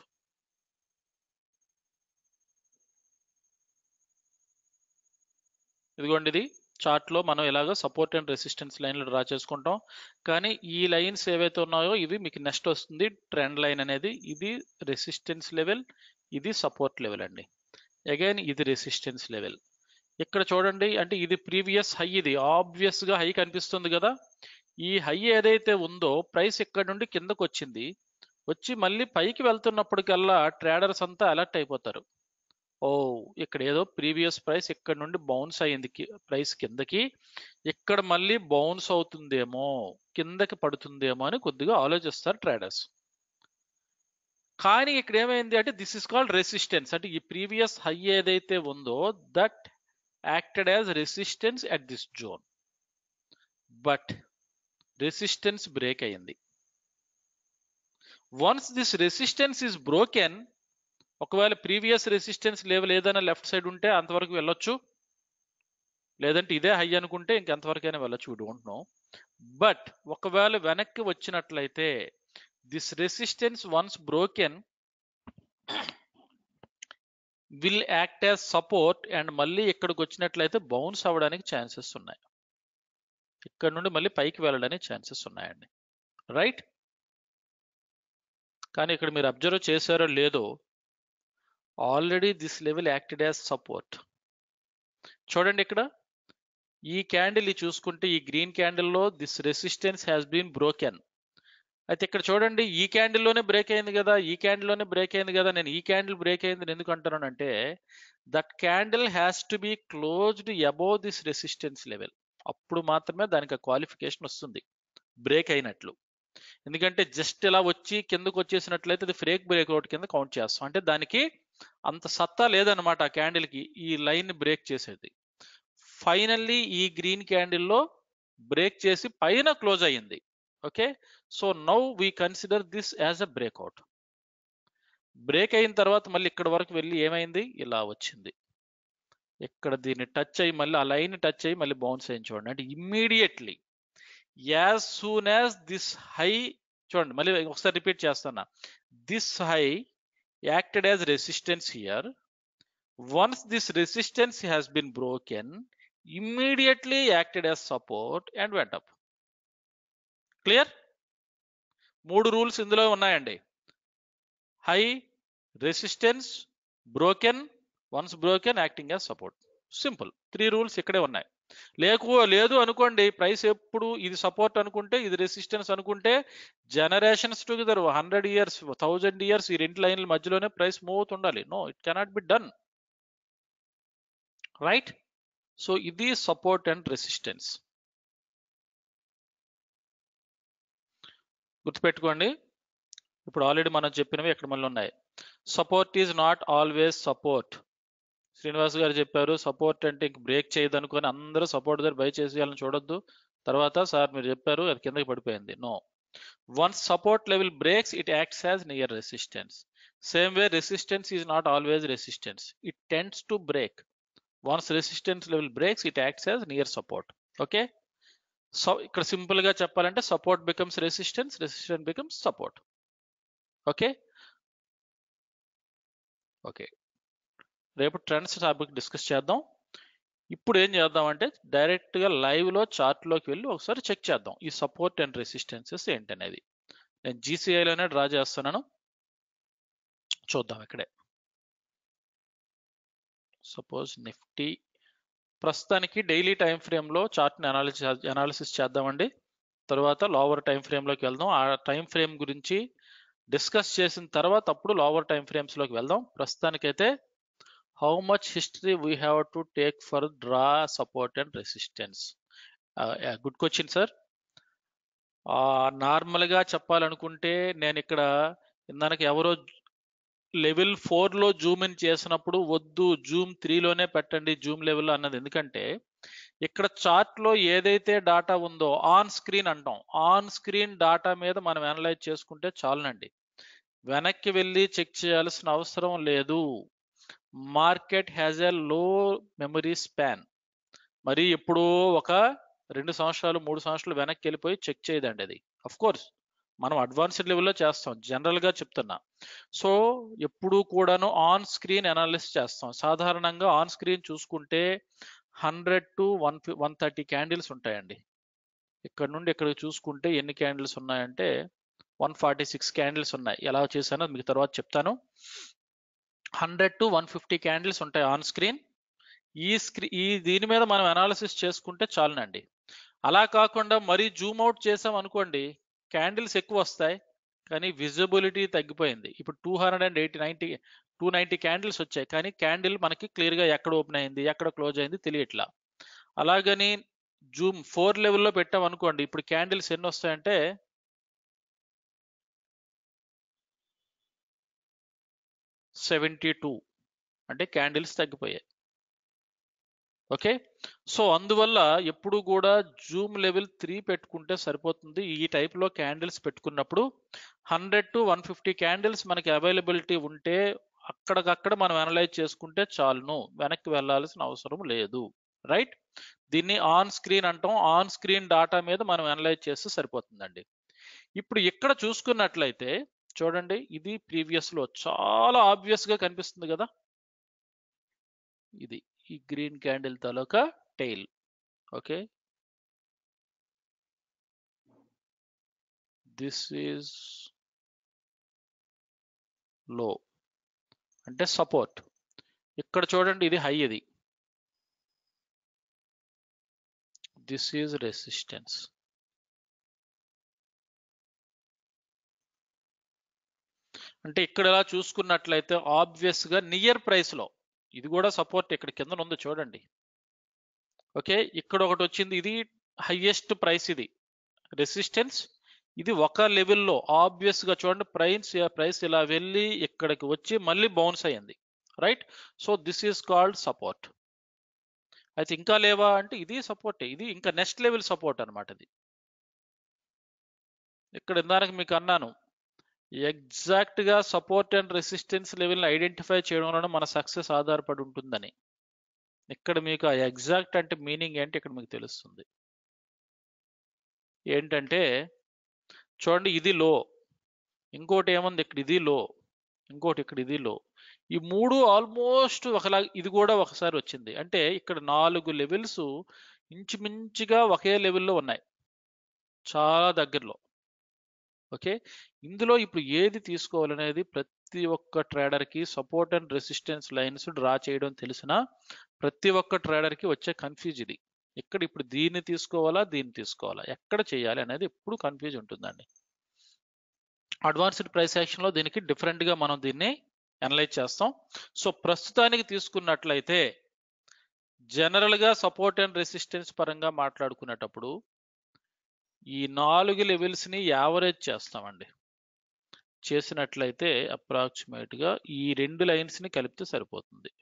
ఇదిగోండి ఇది chart లో మనం ఇలాగ support and resistance లైన్లు draw చేసుకుంటాం కానీ ఈ lines ఏవైతే ఉన్నాయో ఇవి మీకు నెక్స్ట్ వస్తుంది ట్రెండ్ లైన్ అనేది ఇది రెసిస్టెన్స్ లెవెల్ ఇది సపోర్ట్ లెవెల్ అండి అగైన్ ఇది రెసిస్టెన్స్ లెవెల్ ఇక్కడ చూడండి అంటే ఇది ప్రీవియస్ హై ఇది ఆబ్వియస్ గా హై కనిపిస్తుంది కదా ఈ హై ఏదైతే ఉందో ప్రైస్ ఇక్కడ నుండి కిందకు వచ్చింది వచ్చి మళ్ళీ పైకి వెళ్తున్నప్పటికల్లా ట్రేడర్స్ అంతా అలర్ట్ అయిపోతారు ఓ ఇక్కడ ఏదో ప్రీవియస్ ప్రైస్ ఇక్కడ నుండి బౌన్స్ అయ్యింది ప్రైస్ కిందకి ఇక్కడ మళ్ళీ బౌన్స్ అవుతుందేమో కిందకి పడుతుందేమో అని కొద్దిగా ఆలోచిస్తారు ట్రేడర్స్ కానీ ఇక్కడ ఏమైంది అంటే దిస్ ఇస్ కాల్డ్ రెసిస్టెన్స్ అంటే ఈ ప్రీవియస్ హై ఏదైతే ఉందో that acted as resistance at this zone but resistance break అయింది once this resistance is broken ఒకవేళ ప్రీవియస్ రెసిస్టెన్స్ లెవెల్ ఏదైనా లెఫ్ట్ సైడ్ ఉంటే అంతవరకు వెళ్ళొచ్చు లేదంటే ఇదే హై అనుకుంటే ఇంకెంతవరకైనా వెళ్ళొచ్చు డోంట్ నో బట్ ఒకవేళ వెనక్కి వచ్చినట్లయితే this resistance once broken will act as support and మళ్ళీ ఇక్కడికి వచ్చినట్లయితే బౌన్స్ అవ్వడానికి ఛాన్సెస్ ఉన్నాయి ఇక్కడ నుండి మళ్ళీ పైకి వెళ్ళడానికి ఛాన్సెస్ ఉన్నాయండి రైట్ కానీ ఇక్కడ మీరు అబ్జర్వ్ చేశారో లేదో already this level acted as support చూడండి ఇక్కడ ఈ క్యాండిల్ చూసుకుంటే ఈ గ్రీన్ క్యాండిల్లో this resistance has been broken అయితే ఇక్కడ చూడండి ఈ క్యాండిల్ లోనే బ్రేక్ అయింది కదా ఈ క్యాండిల్ లోనే బ్రేక్ అయింది కదా నేను ఈ క్యాండిల్ బ్రేక్ అయింది అని ఎందుకు అంటున్నానంటే that candle has to be closed above this resistance level అప్పుడు మాత్రమే దానికి క్వాలిఫికేషన్ వస్తుంది బ్రేక్ అయినట్లు ఎందుకంటే జస్ట్ ఇలా వచ్చి కిందకు వచ్చేసినట్లయితే అది ఫ్రేక్ బ్రేక్అవుట్ కింద కౌంట్ చేస్తాం అంటే దానికి అంత సత్తా లేదనమాట ఆ క్యాండిల్ కి ఈ లైన్ బ్రేక్ చేసేది ఫైనల్లీ ఈ గ్రీన్ క్యాండిల్లో బ్రేక్ చేసి పైన క్లోజ్ అయ్యింది okay so now we consider this as a breakout break అయిన తర్వాత మళ్ళీ ఇక్కడ వరకు వెళ్ళి ఏమైంది ఇలా వచ్చింది ఇక్కడ దీన్ని టచ్ అయ్యి మళ్ళీ ఆ లైన్ టచ్ అయ్యి మళ్ళీ బౌన్స్ అయ్యి చూడండి అంటే immediately as soon as this high చూడండి మళ్ళీ ఒకసారి రిపీట్ చేస్తున్నా this high acted as resistance here once this resistance has been broken immediately acted as support and went up clear మూడు రూల్స్ ఇందులో ఉన్నాయండి high resistance broken once broken acting as support simple three rules ఇక్కడే ఉన్నాయి లేకు లేదు అనుకోండి price ఎప్పుడు ఇది support అనుకుంటే ఇది రెసిస్టెన్స్ అనుకుంటే generations together hundred years thousand years ఈ రెండు లైన్ల మధ్యలోనే ప్రైస్ మూవ్ అవుతుండాలి no it cannot be done right so ఇది సపోర్ట్ అండ్ రెసిస్టెన్స్ గుర్తుపెట్టుకోండి ఇప్పుడు ఆల్రెడీ మనం చెప్పినవి ఎక్కడ మళ్ళీ ఉన్నాయి support is not always support Srinivas garu చెప్పారు సపోర్ట్ అంటే ఇంక బ్రేక్ చేయదు అనుకొని అందరూ సపోర్ట్ దగ్గర బై చేసేయాలని చూడొద్దు తర్వాత సార్ మీరు చెప్పారు అది కిందకి పడిపోయింది no once support level breaks it acts as near resistance same way resistance is not always resistance it tends to break once resistance level breaks it acts as near support okay so ఇక్కడ simple గా చెప్పాలంటే support becomes resistance resistance becomes support okay okay రేపు trends topic discuss చేద్దాం ఇప్పుడు ఏం చేద్దాం అంటే direct గా లైవ్ లో చార్ట్ లోకి వెళ్ళి ఒకసారి చెక్ చేద్దాం ఈ సపోర్ట్ అండ్ రెసిస్టెన్సెస్ ఏంటనేది నేను GCI లోనే డ్రా చేస్తున్నాను చూద్దాం ఇక్కడే సపోజ్ నిఫ్టీ ప్రస్తుతానికి డైలీ టైం ఫ్రేమ్ లో చార్ట్ ని అనాలిసిస్ అనాలిసిస్ చేద్దామండి తర్వాత లోవర్ టైం ఫ్రేమ్ లోకి వెళ్దాం ఆ టైం ఫ్రేమ్ గురించి డిస్కస్ చేసిన తర్వాత అప్పుడు లోవర్ టైం ఫ్రేమ్స్ లోకి వెళ్దాం ప్రస్తుతానికైతే how much history we have to take for draw support and resistance good question sir నార్మల్గా చెప్పాలనుకుంటే నేను ఇక్కడ ఇందాక ఎవరో లెవెల్ లో జూమ్ ఇన్ చేసినప్పుడు వద్దు జూమ్ త్రీలోనే పెట్టండి జూమ్ లెవెల్ అన్నది ఎందుకంటే ఇక్కడ చార్ట్ లో ఏదైతే డాటా ఉందో ఆన్ స్క్రీన్ అంటాం ఆన్ స్క్రీన్ డాటా మీద మనం అనలైజ్ చేసుకుంటే చాలునండి వెనక్కి వెళ్ళి చెక్ చేయాల్సిన అవసరం లేదు మార్కెట్ హ్యాజ్ ఎ లో మెమరీ స్పాన్ మరి ఎప్పుడో ఒక రెండు సంవత్సరాలు మూడు సంవత్సరాలు వెనక్కి వెళ్ళిపోయి చెక్ చేయదండి అది అఫ్ కోర్స్ మనం అడ్వాన్స్డ్ లెవెల్లో చేస్తాం జనరల్ గా చెప్తున్నా సో ఎప్పుడు కూడాను ఆన్ స్క్రీన్ అనాలిసిస్ చేస్తాం సాధారణంగా ఆన్ స్క్రీన్ చూసుకుంటే hundred to one one thirty candles ఉంటాయండి ఇక్కడ నుండి ఇక్కడ చూసుకుంటే ఎన్ని క్యాండిల్స్ ఉన్నాయంటే వన్ ఫార్టీ సిక్స్ క్యాండిల్స్ ఉన్నాయి ఎలా చేశానో మీకు తర్వాత చెప్తాను hundred to one fifty candles ఉంటాయి ఆన్ స్క్రీన్ ఈ స్క్రీ ఈ దీని మీద మనం అనాలిసిస్ చేసుకుంటే చాలునండి అలా కాకుండా మరీ జూమ్ అవుట్ చేసాం అనుకోండి క్యాండిల్స్ ఎక్కువ వస్తాయి కానీ విజిబిలిటీ తగ్గిపోయింది ఇప్పుడు two hundred and eighty ninety two ninety candles వచ్చాయి కానీ క్యాండిల్ మనకి క్లియర్ గా ఎక్కడ ఓపెన్ అయింది ఎక్కడ క్లోజ్ అయింది తెలియట్లా అలాగని జూమ్ ఫోర్ లెవెల్లో పెట్టాం అనుకోండి ఇప్పుడు క్యాండిల్స్ ఎన్ని వస్తాయంటే సెవెంటీ టూ అంటే క్యాండిల్స్ తగ్గిపోయాయి ఓకే సో అందువల్ల ఎప్పుడు కూడా జూమ్ లెవెల్ త్రీ పెట్టుకుంటే సరిపోతుంది ఈ type లో క్యాండిల్స్ పెట్టుకున్నప్పుడు hundred to one fifty candles మనకి అవైలబిలిటీ ఉంటే అక్కడికక్కడ మనం అనలైజ్ చేసుకుంటే చాలును వెనక్కి వెళ్ళాల్సిన అవసరం లేదు రైట్ దీన్ని ఆన్ స్క్రీన్ అంటాం ఆన్ స్క్రీన్ డాటా మీద మనం అనలైజ్ చేస్తే సరిపోతుందండి ఇప్పుడు ఇక్కడ చూసుకున్నట్లయితే చూడండి ఇది ప్రీవియస్ లో చాలా ఆబ్వియస్ గా కనిపిస్తుంది కదా ఇది ఈ గ్రీన్ క్యాండిల్ తాలూకా tail okay this is low అంటే సపోర్ట్ ఇక్కడ చూడండి ఇది హై ఇది దిస్ ఈజ్ రెసిస్టెన్స్ అంటే ఇక్కడ ఇలా చూసుకున్నట్లయితే ఆబ్వియస్ గా నియర్ ప్రైస్ లో ఇది కూడా సపోర్ట్ ఇక్కడ కింద ఉంది చూడండి ఓకే ఇక్కడ ఒకటి వచ్చింది ఇది హైయెస్ట్ ప్రైస్ ఇది రెసిస్టెన్స్ ఇది ఒక లెవెల్లో ఆబ్వియస్ గా చూడండి ప్రైస్ ప్రైస్ ఇలా వెళ్ళి ఇక్కడికి వచ్చి మళ్ళీ బౌన్స్ అయ్యింది right so this is called support అయితే ఇంకా లేవా అంటే ఇది సపోర్ట్ ఇది ఇంకా నెక్స్ట్ లెవెల్ సపోర్ట్ అనమాట ఇది ఇక్కడ ఇందాక మీకు అన్నాను ఎగ్జాక్ట్ గా సపోర్ట్ అండ్ రెసిస్టెన్స్ లెవెల్ని ఐడెంటిఫై చేయడంలోనే మన సక్సెస్ ఆధారపడి ఉంటుందని ఇక్కడ మీకు ఆ ఎగ్జాక్ట్ అంటే మీనింగ్ ఏంటి ఇక్కడ మీకు తెలుస్తుంది ఏంటంటే చూడండి ఇది లో ఇంకోటి ఏముంది ఇక్కడ ఇది లో ఇంకోటి ఇక్కడ ఇది లో ఈ మూడు ఆల్మోస్ట్ ఒకలా ఇది కూడా ఒకసారి వచ్చింది అంటే ఇక్కడ నాలుగు లెవెల్స్ ఇంచుమించుగా ఒకే లెవెల్లో ఉన్నాయి చాలా దగ్గరలో ఓకే ఇందులో ఇప్పుడు ఏది తీసుకోవాలనేది ప్రతి ఒక్క ట్రేడర్ కి support and resistance lines draw చేయడం తెలిసిన ప్రతి ఒక్క ట్రేడర్ కి వచ్చే కన్ఫ్యూజ్ ఇది ఇక్కడ ఇప్పుడు దీన్ని తీసుకోవాలా దీన్ని తీసుకోవాలా ఎక్కడ చేయాలి అనేది ఎప్పుడు కన్ఫ్యూజ్ ఉంటుందండి అడ్వాన్స్డ్ ప్రైస్ యాక్షన్ లో దీనికి డిఫరెంట్ గా మనం దీన్ని అనలైజ్ చేస్తాం సో ప్రస్తుతానికి తీసుకున్నట్లయితే జనరల్ గా సపోర్ట్ అండ్ రెసిస్టెన్స్ పరంగా మాట్లాడుకునేటప్పుడు ఈ నాలుగు లెవెల్స్ ని యావరేజ్ చేస్తామండి చేసినట్లయితే అప్రాక్సిమేట్ గా ఈ రెండు లైన్స్ ని కలిపితే సరిపోతుంది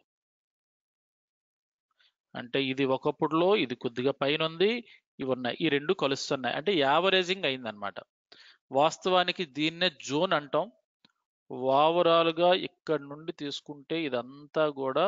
అంటే ఇది ఒకప్పుడులో ఇది కొద్దిగా పైన ఉంది ఇవి ఉన్నాయి ఈ రెండు కలుస్తున్నాయి అంటే యావరేజింగ్ అయిందనమాట వాస్తవానికి దీన్నే జోన్ అంటాం ఓవరాల్ గా ఇక్కడ నుండి తీసుకుంటే ఇదంతా కూడా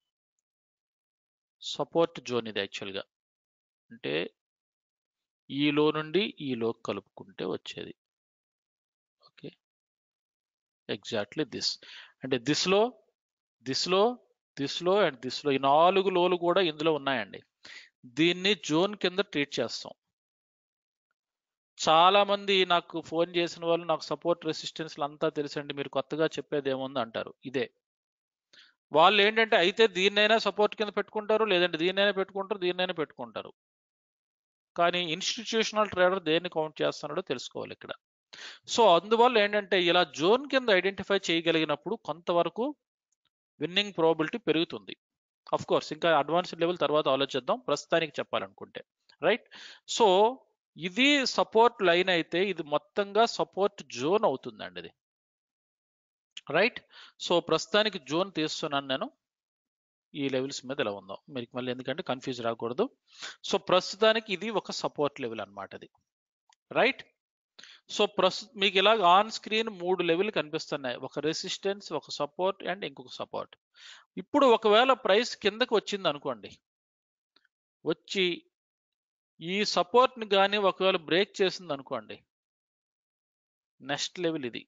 సపోర్ట్ జోన్ ఇది యాక్చువల్ గా అంటే ఈ లో నుండి ఈ లో కలుపుకుంటే వచ్చేది ఓకే ఎగ్జాక్ట్లీ దిస్ అంటే this low this low this low and this low ఈ నాలుగు లోలు కూడా ఇందులో ఉన్నాయండి దీన్ని జోన్ కింద ట్రీట్ చేస్తాం చాలా మంది నాకు ఫోన్ చేసిన వాళ్ళు నాకు సపోర్ట్ రెసిస్టెన్స్ అంతా తెలుసండి మీరు కొత్తగా చెప్పేది ఏముంది అంటారు ఇదే వాళ్ళు ఏంటంటే అయితే దీన్నైనా సపోర్ట్ కింద పెట్టుకుంటారు లేదంటే దీన్నైనా పెట్టుకుంటారు దీన్నైనా పెట్టుకుంటారు కానీ ఇన్స్టిట్యూషనల్ ట్రేడర్ దేన్ని కౌంట్ చేస్తున్నాడో తెలుసుకోవాలి ఇక్కడ సో అందువల్ల ఏంటంటే ఇలా జోన్ కింద ఐడెంటిఫై చేయగలిగినప్పుడు కొంతవరకు విన్నింగ్ ప్రాబిలిటీ పెరుగుతుంది అఫ్ కోర్స్ ఇంకా అడ్వాన్స్డ్ లెవెల్ తర్వాత ఆలోచిద్దాం ప్రస్తుతానికి చెప్పాలనుకుంటే రైట్ సో ఇది సపోర్ట్ లైన్ అయితే ఇది మొత్తంగా సపోర్ట్ జోన్ అవుతుందండి ఇది రైట్ సో ప్రస్తుతానికి జోన్ తీస్తున్నాను నేను ఈ లెవెల్స్ మీద ఇలా ఉందాం మీకు మళ్ళీ ఎందుకంటే కన్ఫ్యూజ్ రాకూడదు సో ప్రస్తుతానికి ఇది ఒక సపోర్ట్ లెవెల్ అన్నమాట ఇది రైట్ సో ప్రస్తు మీకు ఇలాగ ఆన్ స్క్రీన్ మూడు లెవెల్ కనిపిస్తున్నాయి ఒక రెసిస్టెన్స్ ఒక సపోర్ట్ అండ్ ఇంకొక సపోర్ట్ ఇప్పుడు ఒకవేళ ప్రైస్ కిందకి వచ్చింది అనుకోండి వచ్చి ఈ సపోర్ట్ ని కానీ ఒకవేళ బ్రేక్ చేసింది అనుకోండి నెక్స్ట్ లెవెల్ ఇది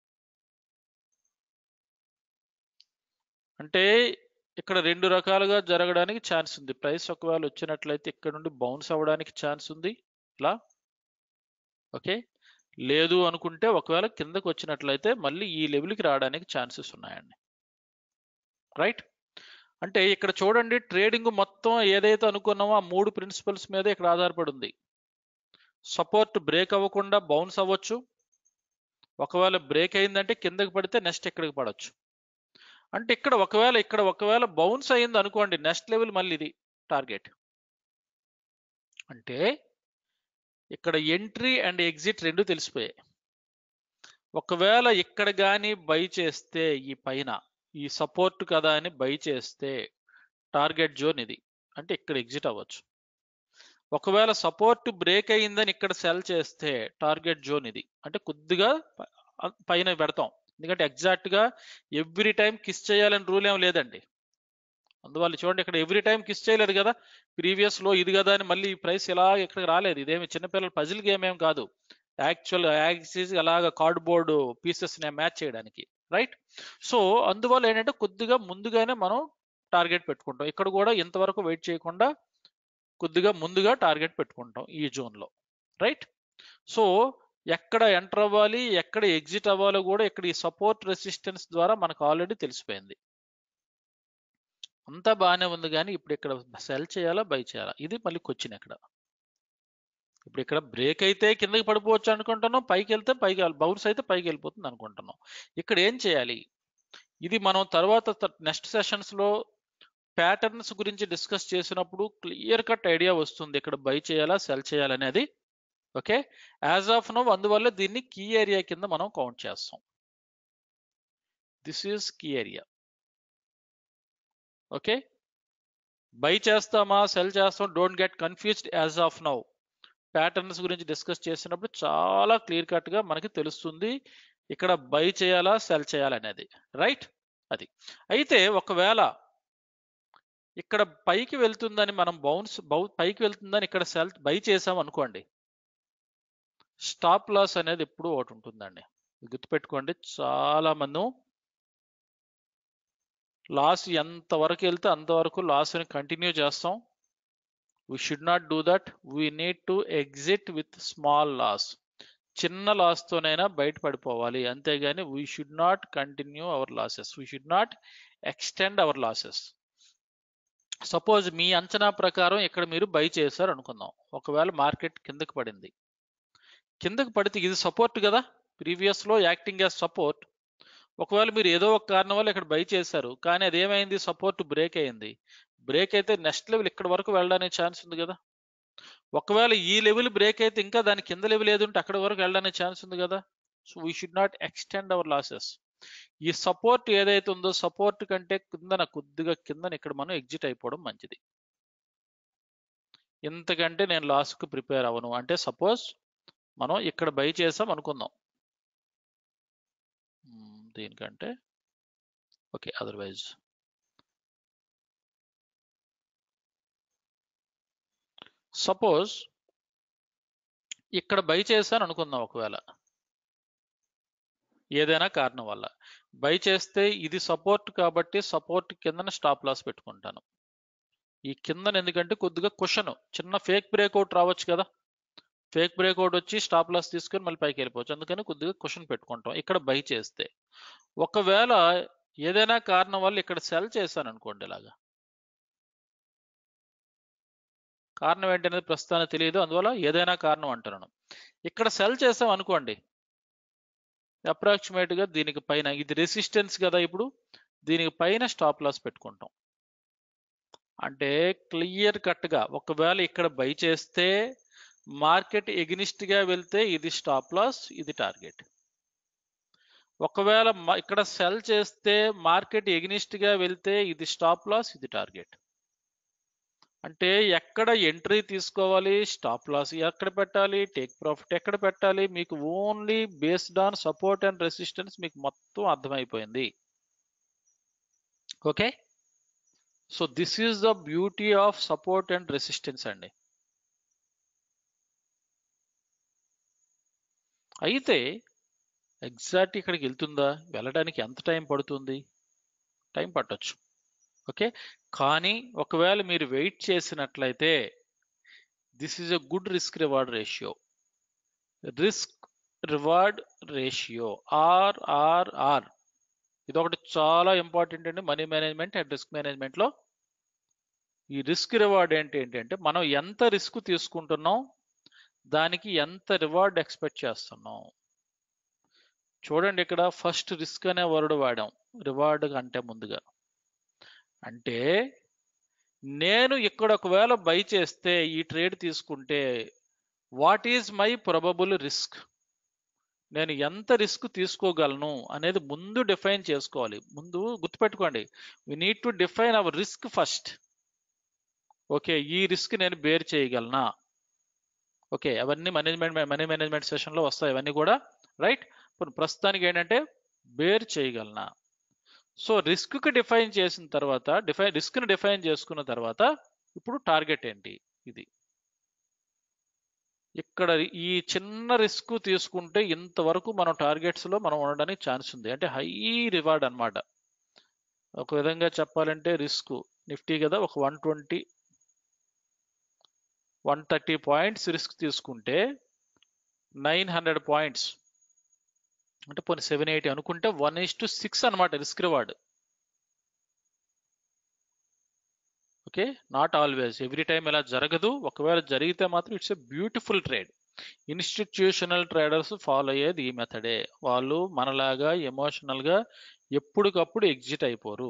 అంటే ఇక్కడ రెండు రకాలుగా జరగడానికి ఛాన్స్ ఉంది ప్రైస్ ఒకవేళ వచ్చినట్లయితే ఇక్కడ నుండి బౌన్స్ అవ్వడానికి ఛాన్స్ ఉంది ఇలా ఓకే లేదు అనుకుంటే ఒకవేళ కిందకు వచ్చినట్లయితే మళ్ళీ ఈ లెవెల్కి రావడానికి ఛాన్సెస్ ఉన్నాయండి రైట్ అంటే ఇక్కడ చూడండి ట్రేడింగ్ మొత్తం ఏదైతే అనుకున్నామో ఆ మూడు ప్రిన్సిపల్స్ మీద ఇక్కడ ఆధారపడి ఉంది సపోర్ట్ బ్రేక్ అవ్వకుండా బౌన్స్ అవ్వచ్చు ఒకవేళ బ్రేక్ అయిందంటే కిందకి పడితే నెక్స్ట్ ఇక్కడికి పడవచ్చు అంటే ఇక్కడ ఒకవేళ ఇక్కడ ఒకవేళ బౌన్స్ అయింది అనుకోండి నెక్స్ట్ లెవెల్ మళ్ళీ ఇది టార్గెట్ అంటే ఇక్కడ ఎంట్రీ అండ్ ఎగ్జిట్ రెండు తెలిసిపోయాయి ఒకవేళ ఇక్కడ కానీ బై చేస్తే ఈ పైన ఈ సపోర్ట్ కదా అని బై చేస్తే టార్గెట్ జోన్ ఇది అంటే ఇక్కడ ఎగ్జిట్ అవ్వచ్చు ఒకవేళ సపోర్ట్ బ్రేక్ అయ్యిందని ఇక్కడ సెల్ చేస్తే టార్గెట్ జోన్ ఇది అంటే కొద్దిగా ప- పైన పెడతాం ఎందుకంటే ఎగ్జాక్ట్ గా ఎవ్రీ టైం కిస్ చేయాలని రూల్ ఏం లేదండి అందువల్ల చూడండి ఇక్కడ ఎవ్రీ టైం కిస్ చేయలేదు కదా ప్రీవియస్ లో ఇది కదా అని మళ్ళీ ఈ ప్రైస్ ఇలా ఇక్కడికి రాలేదు ఇదేమి చిన్నపిల్లల పజిల్ గేమ్ ఏం కాదు యాక్చువల్ యాక్సిస్ అలాగా కార్డ్బోర్డ్ పీసెస్ ని మ్యాచ్ చేయడానికి రైట్ సో అందువల్ల ఏంటంటే కొద్దిగా ముందుగానే మనం టార్గెట్ పెట్టుకుంటాం ఇక్కడ కూడా ఇంతవరకు వెయిట్ చేయకుండా కొద్దిగా ముందుగా టార్గెట్ పెట్టుకుంటాం ఈ జోన్ లో రైట్ సో ఎక్కడ ఎంటర్ అవ్వాలి ఎక్కడ ఎగ్జిట్ అవ్వాలో కూడా ఇక్కడ ఈ సపోర్ట్ రెసిస్టెన్స్ ద్వారా మనకు ఆల్రెడీ తెలిసిపోయింది అంతా బాగానే ఉంది కానీ ఇప్పుడు ఇక్కడ సెల్ చేయాలా బై చేయాలా ఇది మళ్ళీ క్వశ్చన్ ఇక్కడ ఇప్పుడు ఇక్కడ బ్రేక్ అయితే కిందకి పడిపోవచ్చు అనుకుంటున్నాం పైకి వెళ్తే పైకి బౌన్స్ అయితే పైకి వెళ్ళిపోతుంది అనుకుంటున్నాం ఇక్కడ ఏం చేయాలి ఇది మనం తర్వాత నెక్స్ట్ సెషన్స్ లో ప్యాటర్న్స్ గురించి డిస్కస్ చేసినప్పుడు క్లియర్ కట్ ఐడియా వస్తుంది ఇక్కడ బై చేయాలా సెల్ చేయాలనేది ఓకే యాజ్ ఆఫ్ నో అందువల్ల దీన్ని కీ ఏరియా కింద మనం కౌంట్ చేస్తాం this is key area okay buy చేస్తామా సెల్ చేస్తాం don't get confused as of now patterns గురించి డిస్కస్ చేసినప్పుడు చాలా క్లియర్ కట్ గా మనకి తెలుస్తుంది ఇక్కడ బై చేయాలా సెల్ చేయాలనేది రైట్ అది అయితే ఒకవేళ ఇక్కడ పైకి వెళ్తుందని మనం బౌన్స్ బౌ పైకి వెళ్తుందని ఇక్కడ సెల్ బై చేసాం అనుకోండి స్టాప్ లాస్ అనేది ఎప్పుడు ఒకటి ఉంటుందండి ఇది గుర్తుపెట్టుకోండి చాలా మంది లాస్ ఎంత వరకు వెళ్తే అంతవరకు లాస్ని కంటిన్యూ చేస్తాం we should not do that we need to exit with small loss చిన్న లాస్తోనైనా బయటపడిపోవాలి అంతేగాని we should not continue our losses we should not extend our losses suppose మీ అంచనా ప్రకారం ఇక్కడ మీరు బై చేశారు అనుకుందాం ఒకవేళ మార్కెట్ కిందకి పడింది కిందకి పడితే ఇది సపోర్ట్ కదా ప్రీవియస్ లో యాక్టింగ్ యాజ్ సపోర్ట్ ఒకవేళ మీరు ఏదో ఒక కారణం వల్ల ఇక్కడ బై చేశారు కానీ అది ఏమైంది సపోర్ట్ బ్రేక్ అయింది బ్రేక్ అయితే నెక్స్ట్ లెవెల్ ఇక్కడ వరకు వెళ్ళడానికి ఛాన్స్ ఉంది కదా ఒకవేళ ఈ లెవెల్ బ్రేక్ అయితే ఇంకా దాని కింద లెవెల్ ఏది ఉంటే అక్కడ వరకు వెళ్ళడానికి ఛాన్స్ ఉంది కదా so we should not extend our losses ఈ సపోర్ట్ ఏదైతే ఉందో సపోర్ట్ కంటే కిందన కొద్దిగా కిందన ఇక్కడ మనం ఎగ్జిట్ అయిపోవడం మంచిది ఇంతకంటే నేను లాస్కి ప్రిపేర్ అవ్వను అంటే సపోజ్ మనం ఇక్కడ బై చేసాం అనుకుందాం మ్మ్, దీనికంటే ఓకే అదర్వైజ్ సపోజ్ ఇక్కడ బై చేశాను అనుకుందాం ఒకవేళ ఏదైనా కారణం వల్ల బై చేస్తే ఇది సపోర్ట్ కాబట్టి సపోర్ట్ కిందన స్టాప్ లాస్ పెట్టుకుంటాను ఈ కిందన ఎందుకంటే కొద్దిగా క్వశ్చన్ చిన్న ఫేక్ బ్రేక్అవుట్ రావచ్చు కదా ఫేక్ బ్రేక్అవుట్ వచ్చి స్టాప్ లాస్ తీసుకొని మళ్ళీ పైకి వెళ్ళిపోవచ్చు అందుకని కొద్దిగా క్వశ్చన్ పెట్టుకుంటాం ఇక్కడ బై చేస్తే ఒకవేళ ఏదైనా కారణం వల్ల ఇక్కడ సెల్ చేశాను అనుకోండి ఇలాగా కారణం ఏంటనేది ప్రస్తుతానికి తెలియదు అందువల్ల ఏదైనా కారణం అంటున్నాను ఇక్కడ సెల్ చేసాం అనుకోండి అప్రాక్సిమేట్ గా దీనికి పైన ఇది రెసిస్టెన్స్ కదా ఇప్పుడు దీనికి పైన స్టాప్ లాస్ పెట్టుకుంటాం అంటే క్లియర్ కట్ గా ఒకవేళ ఇక్కడ బై చేస్తే మార్కెట్ ఎగ్నిస్ట్ గా వెళ్తే ఇది స్టాప్ లాస్ ఇది టార్గెట్ ఒకవేళ మ- ఇక్కడ సెల్ చేస్తే మార్కెట్ ఎగ్నిస్ట్ గా వెళ్తే ఇది స్టాప్ లాస్ ఇది టార్గెట్ అంటే ఎక్కడ ఎంట్రీ తీసుకోవాలి స్టాప్ లాస్ ఎక్కడ పెట్టాలి టేక్ ప్రాఫిట్ ఎక్కడ పెట్టాలి మీకు only based on support and resistance మీకు మొత్తం అర్థమైపోయింది okay so this is the beauty of support and resistance అండి అయితే ఎగ్జాక్ట్ ఇక్కడికి వెళ్తుందా వెళ్ళడానికి ఎంత టైం పడుతుంది టైం పట్టొచ్చు ఓకే కానీ ఒకవేళ మీరు వెయిట్ చేసినట్లయితే this is a good risk reward ratio risk reward ratio RRR ఇది ఒకటి చాలా ఇంపార్టెంట్ అండి money management and risk management లో ఈ రిస్క్ రివార్డ్ ఏంటి ఏంటంటే మనం ఎంత రిస్క్ తీసుకుంటున్నాం దానికి ఎంత రివార్డ్ ఎక్స్పెక్ట్ చేస్తున్నాం చూడండి ఇక్కడ ఫస్ట్ రిస్క్ అనే వర్డ్ వాడాం రివార్డ్ కంటే ముందుగా అంటే నేను ఇక్కడ ఒకవేళ బై చేస్తే ఈ ట్రేడ్ తీసుకుంటే what is my probable risk నేను ఎంత రిస్క్ తీసుకోగలను అనేది ముందు డిఫైన్ చేసుకోవాలి ముందు గుర్తుపెట్టుకోండి we need to define our risk first okay ఈ రిస్క్ నేను బేర్ చేయగలనా ఓకే అవన్నీ మేనేజ్మెంట్ మనీ మేనేజ్మెంట్ సెషన్లో వస్తాయి అవన్నీ కూడా రైట్ ఇప్పుడు ప్రస్తుతానికి ఏంటంటే బేర్ చేయగలనా సో రిస్క్ కి డిఫైన్ చేసిన తర్వాత డిఫైన్ రిస్క్ ని డిఫైన్ చేసుకున్న తర్వాత ఇప్పుడు టార్గెట్ ఏంటి ఇది ఇక్కడ ఈ చిన్న రిస్క్ తీసుకుంటే ఇంతవరకు మనం టార్గెట్స్ లో మనం ఉండడానికి ఛాన్స్ ఉంది అంటే హై రివార్డ్ అన్నమాట ఒక విధంగా చెప్పాలంటే రిస్క్ నిఫ్టీ కదా ఒక one twenty one thirty points risk తీసుకుంటే నైన్ హండ్రెడ్ పాయింట్స్ అంటే పోనీ సెవెన్ ఎయిటీ అనుకుంటే వన్ ఇస్ టు సిక్స్ అనమాట risk reward okay not always every time ఇలా జరగదు ఒకవేళ జరిగితే మాత్రం it's a beautiful trade institutional traders follow అయ్యేది ఈ మెథడే వాళ్ళు మనలాగా ఎమోషనల్గా ఎప్పటికప్పుడు ఎగ్జిట్ అయిపోరు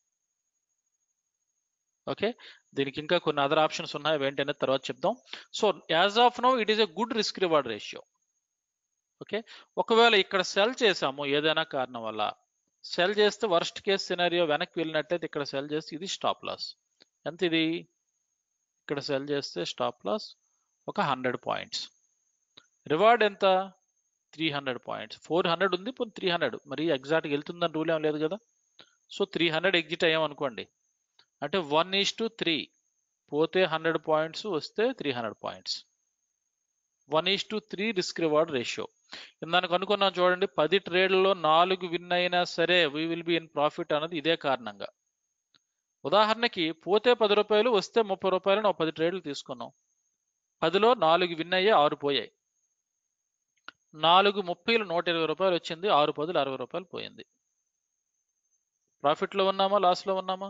ఓకే దీనికి ఇంకా కొన్ని అదర్ ఆప్షన్స్ ఉన్నాయి అవి ఏంటనేది తర్వాత చెప్దాం so as of now it is a good risk reward ratio okay ఒకవేళ ఇక్కడ సెల్ చేసాము ఏదైనా కారణం వల్ల సెల్ చేస్తే వర్స్ట్ కేస్ సినారియో వెనక్కి వెళ్ళినట్టయితే ఇక్కడ సెల్ చేస్తే ఇది స్టాప్ లాస్ ఎంత ఇది ఇక్కడ సెల్ చేస్తే స్టాప్ లాస్ ఒక హండ్రెడ్ పాయింట్స్ రివార్డ్ ఎంత three hundred points four hundred ఉంది పోనీ త్రీ హండ్రెడ్ మరి ఎగ్జాక్ట్గా వెళ్తుందని రూల్ ఏం లేదు కదా సో త్రీ హండ్రెడ్ ఎగ్జిట్ అయ్యాం అనుకోండి అంటే వన్ ఈస్ టు త్రీ పోతే హండ్రెడ్ పాయింట్స్ వస్తే three hundred points one is to three risk reward ratio ఇందానికి అనుకున్నాం చూడండి పది ట్రేడ్లలో నాలుగు విన్ అయినా సరే we will be in profit అన్నది ఇదే కారణంగా ఉదాహరణకి పోతే పది రూపాయలు వస్తే ముప్పై రూపాయలు ఒక పది ట్రేడ్లు తీసుకున్నాం పదిలో నాలుగు విన్ అయ్యి ఆరు పోయాయి నాలుగు ముప్పైలు నూట ఇరవై రూపాయలు వచ్చింది ఆరు పదులు అరవై రూపాయలు పోయింది ప్రాఫిట్లో ఉన్నామా లాస్లో ఉన్నామా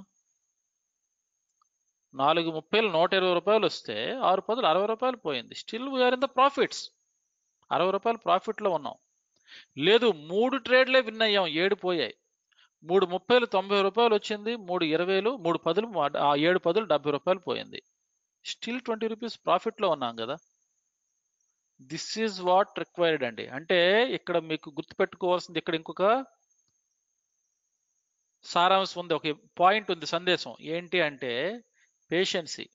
నాలుగు ముప్పైలు నూట ఇరవై రూపాయలు వస్తే ఆరు పదులు అరవై రూపాయలు పోయింది still we're in the profits అరవై రూపాయలు ప్రాఫిట్లో ఉన్నాం లేదు మూడు ట్రేడ్లే విన్ అయ్యాం ఏడు పోయాయి మూడు ముప్పైలు తొంభై రూపాయలు వచ్చింది మూడు ఇరవైలు మూడు పదులు ఆ ఏడు పదులు డెబ్బై రూపాయలు పోయింది స్టిల్ ట్వంటీ రూపీస్ ప్రాఫిట్లో ఉన్నాం కదా దిస్ ఈజ్ వాట్ రిక్వైర్డ్ అండి అంటే ఇక్కడ మీకు గుర్తుపెట్టుకోవాల్సింది ఇక్కడ ఇంకొక సారాంశం ఉంది ఒక పాయింట్ ఉంది సందేశం ఏంటి అంటే పేషెన్సీ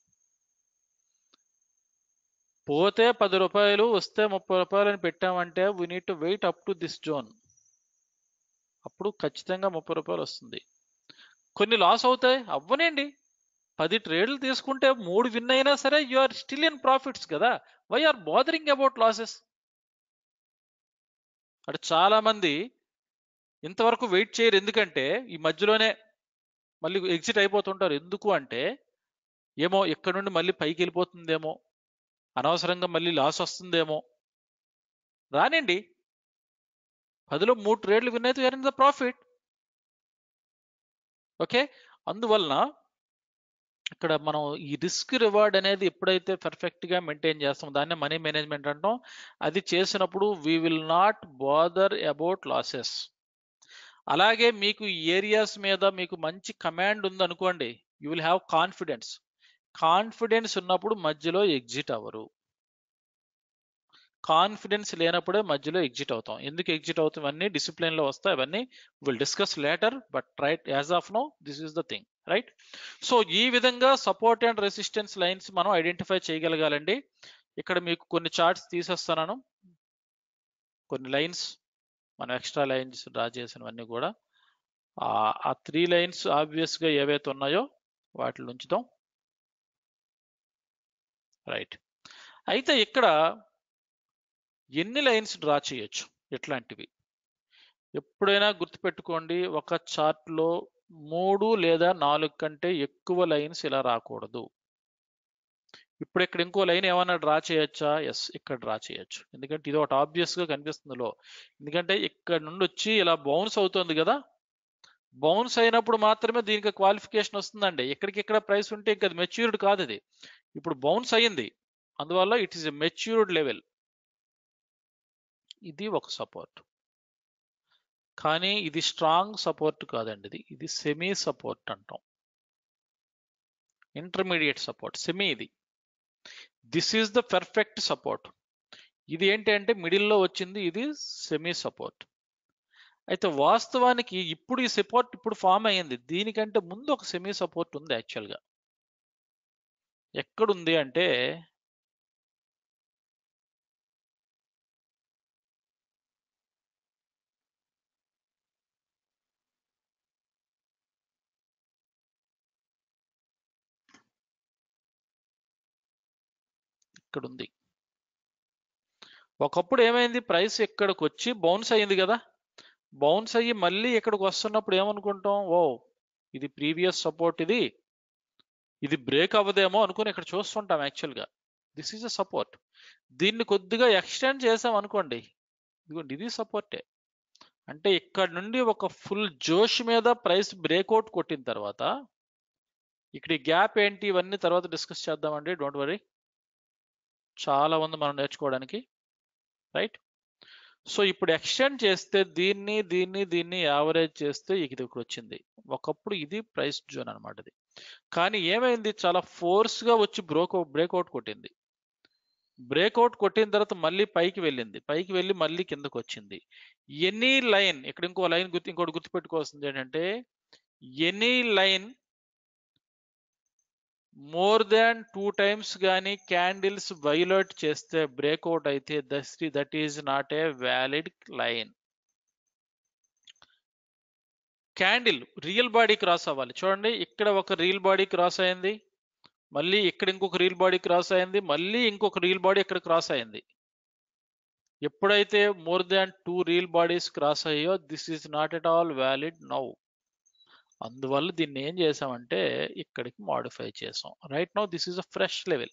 పోతే పది రూపాయలు వస్తే ముప్పై రూపాయలు అని పెట్టామంటే we need to wait up to this zone అప్పుడు ఖచ్చితంగా ముప్పై రూపాయలు వస్తుంది కొన్ని లాస్ అవుతాయి అవ్వనండి పది ట్రేడ్లు తీసుకుంటే మూడు విన్ అయినా సరే you are still in profits కదా why are bothering about losses అటు చాలా మంది ఇంతవరకు వెయిట్ చేయరు ఎందుకంటే ఈ మధ్యలోనే మళ్ళీ ఎగ్జిట్ అయిపోతుంటారు ఎందుకు అంటే ఏమో ఇక్కడ నుండి మళ్ళీ పైకి వెళ్ళిపోతుందేమో అనవసరంగా మళ్ళీ లాస్ వస్తుందేమో రానండి పదిలో మూడు ట్రేడ్లు విన్ అయితే ఇన్ ద ప్రాఫిట్ ఓకే అందువలన ఇక్కడ మనం ఈ రిస్క్ రివార్డ్ అనేది ఎప్పుడైతే పర్ఫెక్ట్ గా మెయింటైన్ చేస్తాం దాన్నే మనీ మేనేజ్మెంట్ అంటాం అది చేసినప్పుడు we will not bother about losses అలాగే మీకు ఏరియాస్ మీద మీకు మంచి కమాండ్ ఉందనుకోండి you will have confidence confidence ఉన్నప్పుడు మధ్యలో ఎగ్జిట్ అవ్వరు కాన్ఫిడెన్స్ లేనప్పుడే మధ్యలో ఎగ్జిట్ అవుతాం ఎందుకు ఎగ్జిట్ అవుతాం అన్ని డిసిప్లిన్ లో వస్తాయి అవన్నీ will discuss later but right as of now this is the thing right so ఈ విధంగా సపోర్ట్ అండ్ రెసిస్టెన్స్ లైన్స్ మనం ఐడెంటిఫై చేయగలగాలండి ఇక్కడ మీకు కొన్ని చార్ట్స్ తీసేస్తున్నాను కొన్ని లైన్స్ మనం ఎక్స్ట్రా లైన్స్ డ్రా చేసినవన్నీ కూడా ఆ త్రీ లైన్స్ ఆబ్వియస్గా ఏవైతే ఉన్నాయో వాటిని ఉంచుదాం రైట్ అయితే ఇక్కడ ఎన్ని లైన్స్ డ్రా చేయొచ్చు ఎట్లాంటివి ఎప్పుడైనా గుర్తుపెట్టుకోండి ఒక చార్ట్లో మూడు లేదా నాలుగు కంటే ఎక్కువ లైన్స్ ఇలా రాకూడదు ఇప్పుడు ఇక్కడ ఇంకో లైన్ ఏమైనా డ్రా చేయొచ్చా ఎస్ ఇక్కడ డ్రా చేయొచ్చు ఎందుకంటే ఇది ఒకటి ఆబ్వియస్ గా కనిపిస్తుంది లో ఎందుకంటే ఇక్కడ నుండి వచ్చి ఇలా బౌన్స్ అవుతుంది కదా బౌన్స్ అయినప్పుడు మాత్రమే దీనికి క్వాలిఫికేషన్ వస్తుందండి ఎక్కడికి ఎక్కడ ప్రైస్ ఉంటే ఇంకా అది మెచ్యూర్డ్ కాదు అది ఇప్పుడు బౌన్స్ అయ్యింది అందువల్ల it is a matured level ఇది ఒక సపోర్ట్ కానీ ఇది స్ట్రాంగ్ సపోర్ట్ కాదండి ఇది ఇది సెమీ సపోర్ట్ అంటాం ఇంటర్మీడియట్ సపోర్ట్ సెమీ ఇది this is the perfect support ఇది ఏంటి అంటే మిడిల్లో వచ్చింది ఇది సెమీ సపోర్ట్ అయితే వాస్తవానికి ఇప్పుడు ఈ సపోర్ట్ ఇప్పుడు ఫామ్ అయ్యింది దీనికంటే ముందు ఒక సెమీ సపోర్ట్ ఉంది యాక్చువల్గా ఎక్కడుంది అంటే ఇక్కడ ఉంది ఒకప్పుడు ఏమైంది ప్రైస్ ఇక్కడికి వచ్చి బౌన్స్ అయ్యింది కదా బౌన్స్ అయ్యి మళ్ళీ ఇక్కడికి వస్తున్నప్పుడు ఏమనుకుంటాం ఓ ఇది ప్రీవియస్ సపోర్ట్ ఇది ఇది బ్రేక్ అవ్వదేమో అనుకుని ఇక్కడ చూస్తుంటాం యాక్చువల్గా దిస్ ఈజ్ అ సపోర్ట్ దీన్ని కొద్దిగా ఎక్స్టెండ్ చేసాం అనుకోండి ఇదిగోండి ఇది సపోర్టే అంటే ఇక్కడ నుండి ఒక ఫుల్ జోష్ మీద ప్రైస్ బ్రేక్అవుట్ కొట్టిన తర్వాత ఇక్కడ ఈ గ్యాప్ ఏంటి ఇవన్నీ తర్వాత డిస్కస్ చేద్దామండి డోంట్ వరీ చాలా ఉంది మనం నేర్చుకోవడానికి రైట్ సో ఇప్పుడు ఎక్స్టెండ్ చేస్తే దీన్ని దీన్ని దీన్ని యావరేజ్ చేస్తే ఇది ఇక్కడ వచ్చింది ఒకప్పుడు ఇది ప్రైస్ జోన్ అనమాట ఇది కానీ ఏమైంది చాలా ఫోర్స్ గా వచ్చి బ్రోక్ బ్రేక్అవుట్ కొట్టింది బ్రేక్అవుట్ కొట్టిన తర్వాత మళ్ళీ పైకి వెళ్ళింది పైకి వెళ్ళి మళ్ళీ కిందకు వచ్చింది ఎనీ లైన్ ఇక్కడ ఇంకో లైన్ గుర్తు ఇంకోటి గుర్తుపెట్టుకోవాల్సింది ఏంటంటే any line more than two times కానీ క్యాండిల్స్ వైలేట్ చేస్తే బ్రేక్అవుట్ అయితే that is not a valid line candle real body cross అవ్వాలి చూడండి ఇక్కడ ఒక రియల్ బాడీ క్రాస్ అయింది మళ్ళీ ఇక్కడ ఇంకొక రియల్ బాడీ క్రాస్ అయింది మళ్ళీ ఇంకొక రియల్ బాడీ ఇక్కడ క్రాస్ అయింది ఎప్పుడైతే more than two real bodies cross అయ్యో this is not at all valid now అందువల్ల దీన్ని ఏం చేసామంటే ఇక్కడికి మాడిఫై చేసాం right now this is a fresh level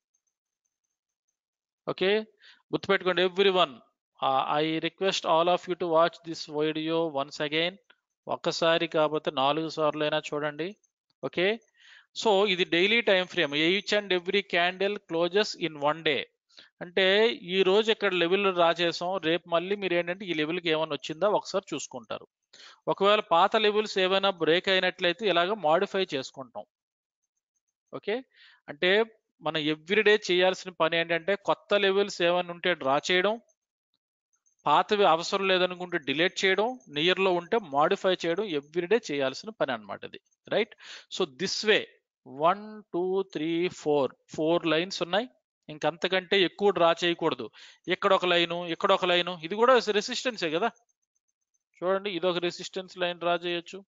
okay గుర్తుపెట్టుకోండి everyone I request all of you to watch this video once again ఒక్కసారి కాకపోతే నాలుగు సార్లు అయినా చూడండి ఓకే సో ఇది daily time frame each and every candle closes in one day అంటే ఈ రోజు ఇక్కడ లెవెల్ రా చేసాం రేపు మళ్ళీ మీరు ఏంటంటే ఈ లెవెల్కి ఏమైనా వచ్చిందా ఒకసారి చూసుకుంటారు ఒకవేళ పాత లెవెల్స్ ఏమైనా బ్రేక్ అయినట్లయితే ఇలాగ మాడిఫై చేసుకుంటాం ఓకే అంటే మనం ఎవ్రీడే చేయాల్సిన పని ఏంటంటే కొత్త లెవెల్స్ ఏమైనా ఉంటే డ్రా చేయడం పాతవి అవసరం లేదనుకుంటే డిలీట్ చేయడం నియర్ లో ఉంటే మాడిఫై చేయడం ఎవ్రీడే చేయాల్సిన పని అనమాట ఇది right so this way one two three four four lines ఉన్నాయి ఇంకంతకంటే ఎక్కువ డ్రా చేయకూడదు ఇక్కడ ఒక లైను ఇక్కడ ఒక లైను ఇది కూడా రెసిస్టెన్సే కదా చూడండి ఇది ఒక రెసిస్టెన్స్ లైన్ డ్రా చేయొచ్చు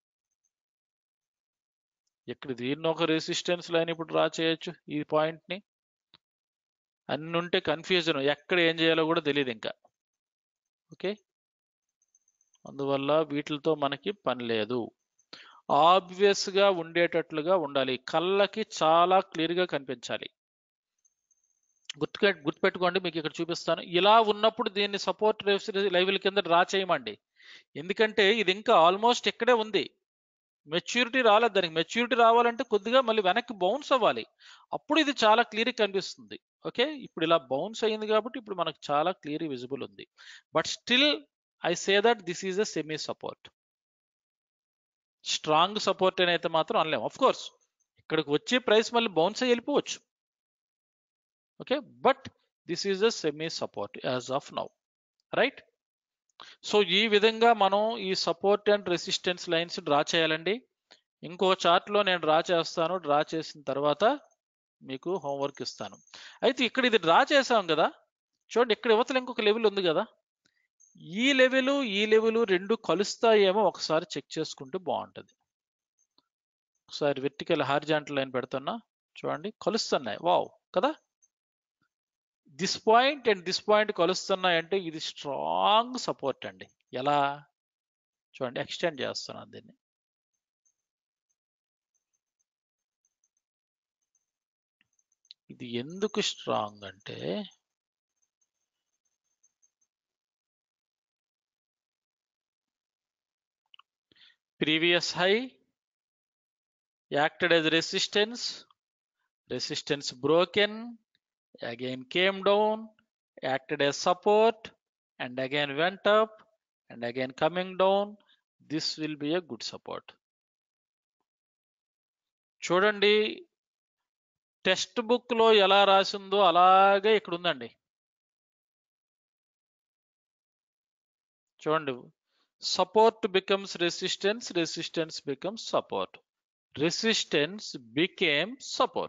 ఇక్కడ దీన్ని ఒక రెసిస్టెన్స్ లైన్ ఇప్పుడు డ్రా చేయొచ్చు ఈ పాయింట్ ని అన్ని ఉంటే కన్ఫ్యూజన్ ఎక్కడ ఏం చేయాలో కూడా తెలియదు ఇంకా ఓకే అందువల్ల వీటితో మనకి పని లేదు ఆబ్వియస్ గా ఉండేటట్లుగా ఉండాలి కళ్ళకి చాలా క్లియర్ గా కనిపించాలి గుర్తు గుర్తుపెట్టుకోండి మీకు ఇక్కడ చూపిస్తాను ఇలా ఉన్నప్పుడు దీన్ని సపోర్ట్ లైవ్ల కింద డ్రా చేయమండి ఎందుకంటే ఇది ఇంకా ఆల్మోస్ట్ ఇక్కడే ఉంది మెచ్యూరిటీ రాలేదు దానికి మెచ్యూరిటీ రావాలంటే కొద్దిగా మళ్ళీ వెనక్కి బౌన్స్ అవ్వాలి అప్పుడు ఇది చాలా క్లియర్ కనిపిస్తుంది ఓకే ఇప్పుడు ఇలా బౌన్స్ అయింది కాబట్టి ఇప్పుడు మనకు చాలా క్లియర్ విజిబుల్ ఉంది but still I say that this is a semi support strong support అని అయితే మాత్రం అనలేము ఆఫ్ కోర్స్ ఇక్కడికి వచ్చే ప్రైస్ మళ్ళీ బౌన్స్ అయ్యి వెళ్ళిపోవచ్చు okay but this is a semi support as of now right so ఈ విధంగా మనం ఈ support and resistance lines draw చేయాలండి ఇంకో చార్ట్ లో నేను డ్రా చేస్తాను డ్రా చేసిన తర్వాత మీకు హోంవర్క్ ఇస్తాను అయితే ఇక్కడ ఇది డ్రా చేసాం కదా చూడండి ఇక్కడ యువతలు ఇంకొక లెవెల్ ఉంది కదా ఈ లెవెల్ ఈ లెవెల్ రెండు కలుస్తాయేమో ఒకసారి చెక్ చేసుకుంటే బాగుంటుంది ఒకసారి వెర్టికల్ హార్జాంటల్ లైన్ పెడుతున్నా చూడండి కలుస్తున్నాయి వావ్ కదా this point and this point కలుస్తున్నాయి అంటే ఇది స్ట్రాంగ్ సపోర్ట్ అండి ఎలా చూడండి ఎక్స్టెండ్ చేస్తున్నాను దీన్ని ఇది ఎందుకు స్ట్రాంగ్ అంటే previous high acted as resistance resistance broken again came down acted as support and again went up and again coming down this will be a good support చూడండి textbook లో ఎలా రాసిందో అలాగే ఇక్కడ ఉందండి చూడండి support becomes resistance resistance becomes support resistance became support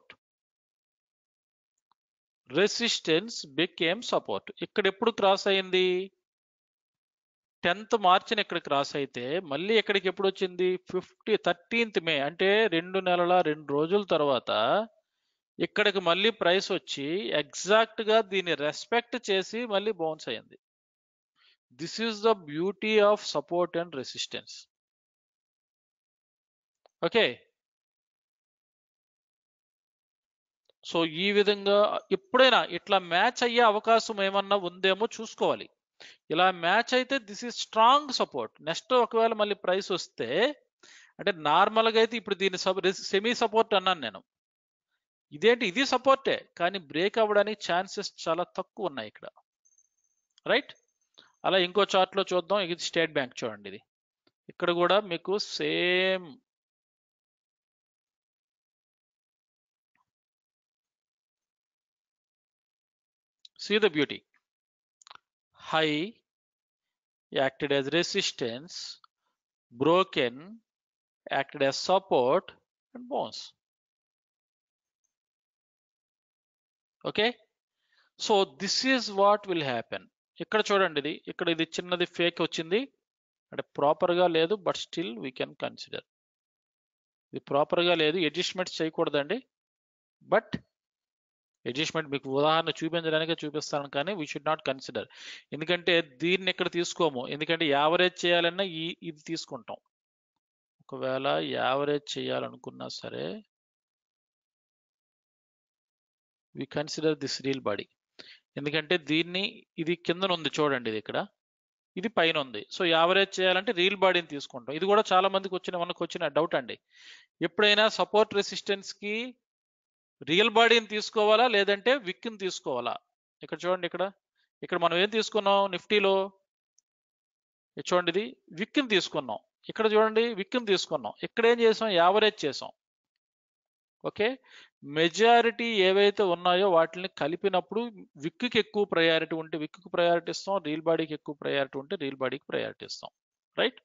resistance became support ఇక్కడ ఎప్పుడు cross అయింది టెన్త్ మార్చిని ఇక్కడ క్రాస్ అయితే మళ్ళీ ఎక్కడికి ఎప్పుడు వచ్చింది ఫిఫ్టీ థర్టీన్త్ మే అంటే రెండు నెలల రెండు రోజుల తర్వాత ఇక్కడికి మళ్ళీ ప్రైస్ వచ్చి ఎగ్జాక్ట్ గా దీన్ని రెస్పెక్ట్ చేసి మళ్ళీ బౌన్స్ అయింది this is the beauty of support and resistance okay so ఈ విధంగా ఎప్పుడైనా ఇట్లా మ్యాచ్ అయ్యే అవకాశం ఏమన్నా ఉందేమో చూసుకోవాలి ఇలా మ్యాచ్ అయితే this is strong support next ఒకవేళ మళ్ళీ ప్రైస్ వస్తే అంటే నార్మల్గా అయితే ఇప్పుడు దీన్ని సెమీ సపోర్ట్ అన్నాను నేను ఇదేంటి ఇది సపోర్టే కానీ బ్రేక్ అవ్వడానికి ఛాన్సెస్ చాలా తక్కువ ఉన్నాయి ఇక్కడ రైట్ అలా ఇంకో chart లో చూద్దాం ఇది స్టేట్ బ్యాంక్ చూడండి ఇది ఇక్కడ కూడా మీకు same see the beauty high acted as resistance broken acted as support and bounce okay so this is what will happen ఇక్కడ చూడండి ఇది ఇక్కడ ఇది చిన్నది ఫేక్ వచ్చింది అంటే proper గా లేదు but still we can consider ఇది proper గా లేదు అడ్జస్ట్మెంట్స్ చేయకూడదండి బట్ అడ్జస్ట్మెంట్ మీకు ఉదాహరణ చూపించడానికే చూపిస్తాను కానీ వీ షుడ్ నాట్ కన్సిడర్ ఎందుకంటే దీన్ని ఇక్కడ తీసుకోము ఎందుకంటే యావరేజ్ చేయాలన్నా ఈ ఇది తీసుకుంటాం ఒకవేళ యావరేజ్ చేయాలనుకున్నా సరే we consider this real body ఎందుకంటే దీన్ని ఇది కిందన ఉంది చూడండి ఇది ఇక్కడ ఇది పైన ఉంది సో యావరేజ్ చేయాలంటే రీల్ బాడీని తీసుకుంటాం ఇది కూడా చాలా మందికి వచ్చిన మనకు వచ్చిన డౌట్ అండి ఎప్పుడైనా సపోర్ట్ రెసిస్టెన్స్ కి రియల్ బాడీని తీసుకోవాలా లేదంటే విక్ని తీసుకోవాలా ఇక్కడ చూడండి ఇక్కడ ఇక్కడ మనం ఏం తీసుకున్నాం నిఫ్టీలో ఇది చూడండి ఇది విక్ని తీసుకున్నాం ఇక్కడ చూడండి విక్ని తీసుకున్నాం ఇక్కడ ఏం చేసాం యావరేజ్ చేసాం ఓకే మెజారిటీ ఏవైతే ఉన్నాయో వాటిని కలిపినప్పుడు విక్కి ఎక్కువ ప్రయారిటీ ఉంటే విక్కి ప్రయారిటీ ఇస్తాం రీల్ బాడీకి ఎక్కువ ప్రయారిటీ ఉంటే రీల్ బాడీకి ప్రయారిటీ ఇస్తాం రైట్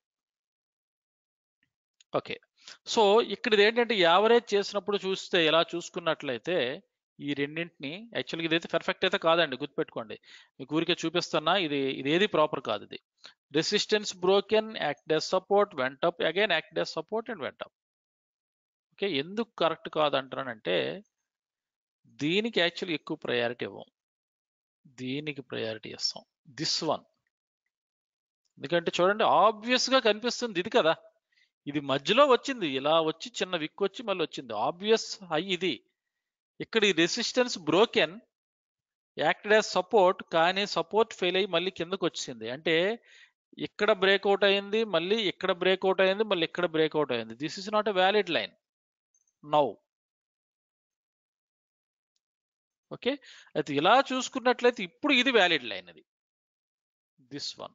ఓకే సో ఇక్కడ ఇది ఏంటంటే యావరేజ్ చేసినప్పుడు చూస్తే ఎలా చూసుకున్నట్లయితే ఈ రెండింటిని యాక్చువల్గా ఇదైతే పర్ఫెక్ట్ అయితే కాదండి గుర్తుపెట్టుకోండి మీకు ఊరికే చూపిస్తున్నా ఇది ఇది ఏది ప్రాపర్ కాదు ఇది resistance broken act as support went up again act as support and went up okay ఎందుకు కరెక్ట్ కాదంటానంటే దీనికి యాక్చువల్లీ ఎక్కువ ప్రయారిటీ ఇవ్వం దీనికి ప్రయారిటీ ఇస్తాం దిస్ వన్ ఎందుకంటే చూడండి ఆబ్వియస్ గా కనిపిస్తుంది ఇది కదా ఇది మధ్యలో వచ్చింది ఇలా వచ్చి చిన్న విక్ వచ్చి మళ్ళీ వచ్చింది ఆబ్వియస్ హై ఇది ఇక్కడ ఈ resistance broken acted as support కానీ సపోర్ట్ ఫెయిల్ అయ్యి మళ్ళీ కిందకు వచ్చింది అంటే ఇక్కడ బ్రేక్అవుట్ అయింది మళ్ళీ ఇక్కడ బ్రేక్అవుట్ అయింది మళ్ళీ ఇక్కడ బ్రేక్అవుట్ అయింది this is not a valid line now okay అయితే ఇలా చూసుకున్నట్లయితే ఇప్పుడు ఇది వ్యాలిడ్ లైన్ అది దిస్ వన్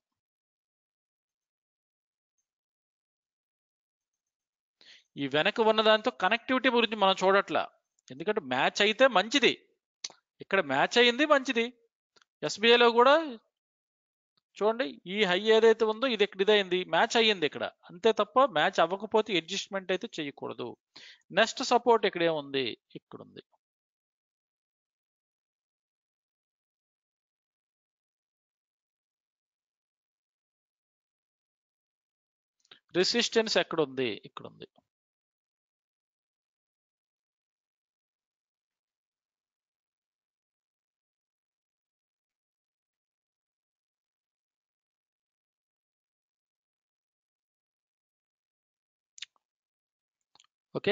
ఈ వెనక ఉన్న దాంతో కనెక్టివిటీ గురించి మనం చూడట్లా ఎందుకంటే మ్యాచ్ అయితే మంచిది ఇక్కడ మ్యాచ్ అయింది మంచిది ఎస్బీఐలో కూడా చూడండి ఈ హై ఏదైతే ఉందో ఇది ఇక్కడ ఇదైంది మ్యాచ్ అయ్యింది ఇక్కడ అంతే తప్ప మ్యాచ్ అవ్వకపోతే అడ్జస్ట్మెంట్ అయితే చేయకూడదు నెక్స్ట్ సపోర్ట్ ఇక్కడ ఏముంది ఇక్కడ ఉంది రెసిస్టెన్స్ ఎక్కడ ఉంది ఇక్కడ ఉంది okay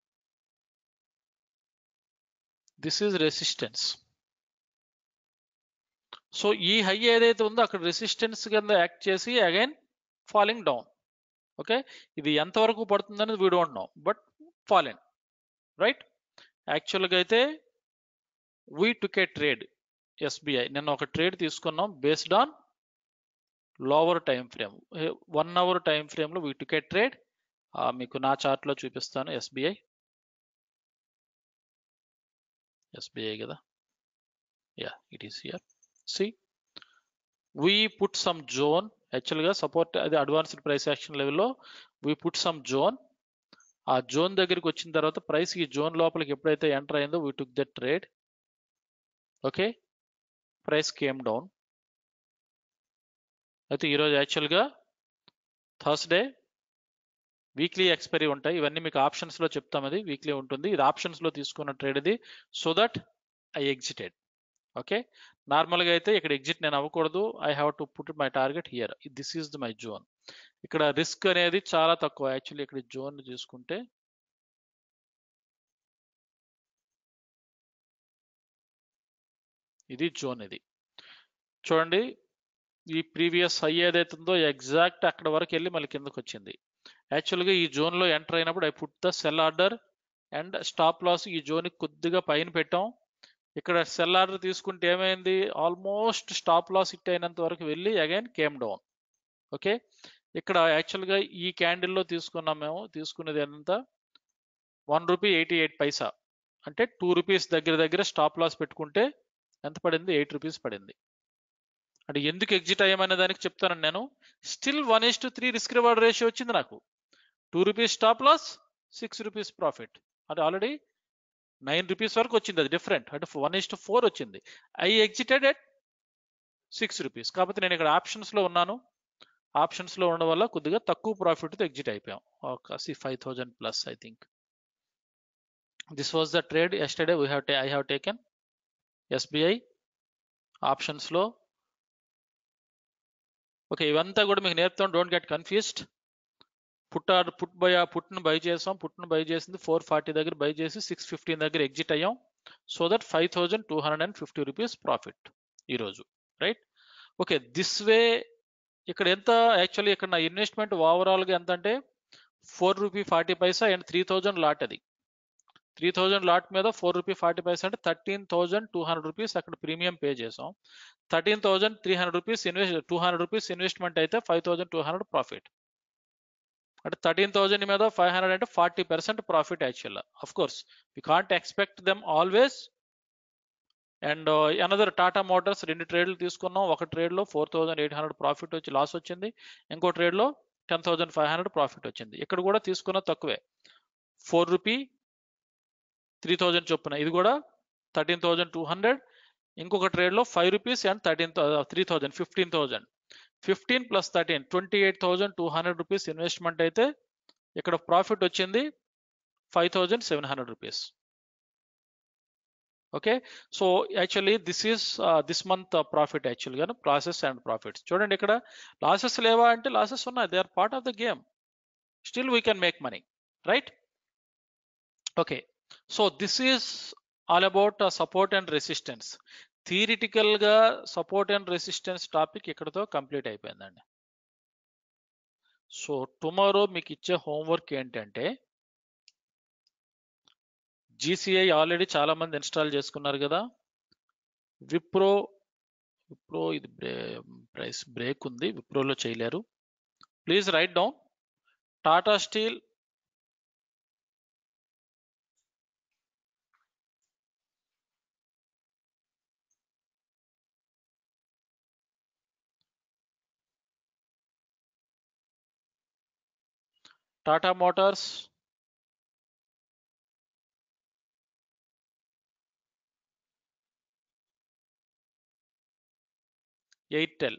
this is resistance so ఈ హై ఏదైతే ఉందో అక్కడ రెసిస్టెన్స్ కింద యాక్ట్ చేసి అగైన్ ఫాలింగ్ డౌన్ ఓకే ఇది ఎంతవరకు పడుతుందనేది we don't know but fallen right యాక్చువల్గా అయితే we took a trade SBI నిన్న ఒక ట్రేడ్ తీసుకున్నాం based on lower time frame one hour time ఫ్రేమ్లో వీ టుక్ ఏ ట్రేడ్ మీకు నా చార్ట్లో చూపిస్తాను ఎస్బీఐ ఎస్బీఐ కదా yeah it is here see we put some zone యాక్చువల్గా సపోర్ట్ అది అడ్వాన్స్డ్ ప్రైస్ యాక్షన్ లెవెల్లో వీ పుట్ సమ్ జోన్ ఆ జోన్ దగ్గరికి వచ్చిన తర్వాత ప్రైస్ ఈ జోన్ లోపలికి ఎప్పుడైతే ఎంటర్ అయిందో we took the trade okay price came down అయితే ఈరోజు యాక్చువల్గా థర్స్డే వీక్లీ ఎక్స్పైరీ ఉంటాయి ఇవన్నీ మీకు ఆప్షన్స్లో చెప్తాం అది వీక్లీ ఉంటుంది ఇది ఆప్షన్స్లో తీసుకున్న ట్రేడ్ ఇది so that I exited okay నార్మల్గా అయితే ఇక్కడ ఎగ్జిట్ నేను అవ్వకూడదు I have to put my target here this is my zone ఇక్కడ రిస్క్ అనేది చాలా తక్కువ యాక్చువల్లీ ఇక్కడ జోన్ చూసుకుంటే ఇది జోన్ ఇది చూడండి ఈ ప్రీవియస్ హై ఏదైతే ఉందో ఎగ్జాక్ట్ అక్కడ వరకు వెళ్ళి మళ్ళీ కిందకు వచ్చింది యాక్చువల్గా ఈ జోన్లో ఎంటర్ అయినప్పుడు I put the sell order and stop loss ఈ జోన్ కొద్దిగా పైన పెట్టాం ఇక్కడ సెల్ ఆర్డర్ తీసుకుంటే ఏమైంది ఆల్మోస్ట్ స్టాప్ లాస్ హిట్ అయినంత వరకు వెళ్ళి అగైన్ కేమ్ డౌన్ ఓకే ఇక్కడ యాక్చువల్గా ఈ క్యాండిల్లో తీసుకున్నాం మేము తీసుకునేది ఎంత one rupee eighty eight paisa అంటే టూ రూపీస్ దగ్గర దగ్గర స్టాప్ లాస్ పెట్టుకుంటే ఎంత పడింది ఎయిట్ రూపీస్ పడింది అంటే ఎందుకు ఎగ్జిట్ అయ్యామనే దానికి చెప్తాను నేను still one is to three risk reward ratio వచ్చింది నాకు two rupees stop loss six rupees profit అంటే ఆల్రెడీ నైన్ రూపీస్ వరకు వచ్చింది అది డిఫరెంట్ అంటే వన్ ఇస్ టు ఫోర్ వచ్చింది I exited at six rupees కాకపోతే నేను ఇక్కడ ఆప్షన్స్లో ఉన్నాను ఆప్షన్స్లో ఉండడం వల్ల కొద్దిగా తక్కువ ప్రాఫిట్తో ఎగ్జిట్ అయిపోయాం ఒక five thousand plus I think this was the trade yesterday we have I have taken SBI ఆప్షన్స్లో ఓకే ఇవంతా కూడా మీకు నేర్పుతాం don't get confused put or put buy పుట్ను బై చేసాం పుట్ను బై చేసింది ఫోర్ ఫార్టీ దగ్గర బై చేసి సిక్స్ ఫిఫ్టీన్ దగ్గర ఎగ్జిట్ అయ్యాం so that five thousand two hundred and fifty rupees profit ఈరోజు రైట్ ఓకే దిస్ వే ఇక్కడ ఎంత యాక్చువల్లీ ఇక్కడ నా ఇన్వెస్ట్మెంట్ ఓవరాల్గా ఎంత అంటే four rupee forty paisa and three thousand lot అది త్రీ థౌజండ్ లాట్ మీద ఫోర్ రూపీ ఫార్టీ పైసా అంటే thirteen thousand two hundred rupees అక్కడ ప్రీమియం పే చేసాం thirteen thousand three hundred rupees invest two hundred rupees investment అయితే five thousand two hundred profit అంటే thirteen thousand మీద five hundred అంటే forty percent profit actual of course you can't expect them always and another Tata Motors రెండు ట్రేడ్లు తీసుకున్నాం ఒక ట్రేడ్లో four thousand eight hundred profit వచ్చి loss వచ్చింది ఇంకో ట్రేడ్లో ten thousand five hundred profit వచ్చింది ఇక్కడ కూడా తీసుకున్న తక్కువే ఫోర్ రూపీ త్రీ థౌజండ్ చొప్పున ఇది కూడా థర్టీన్ థౌజండ్ టూ హండ్రెడ్ ఇంకొక ట్రేడ్లో five rupees and thirteen three thousand fifteen thousand fifteen plus thirteen twenty eight thousand two hundred rupees investment అయితే ఇక్కడ ప్రాఫిట్ వచ్చింది five thousand seven hundred rupees okay so actually this is this month profit యాక్చువల్గా process and profits చూడండి ఇక్కడ losses లేవా అంటే losses ఉన్నాయి they are part of the game still we can make money right okay so this is all about support and resistance థియరిటికల్గా support and resistance topic ఇక్కడతో complete అయిపోయిందండి so tomorrow మీకు ఇచ్చే హోంవర్క్ ఏంటంటే GCI already చాలా మంది install చేసుకున్నారు కదా విప్రో విప్రో ఇది ప్రైస్ బ్రేక్ ఉంది విప్రోలో చేయలేరు please write down Tata Steel Tata Motors Airtel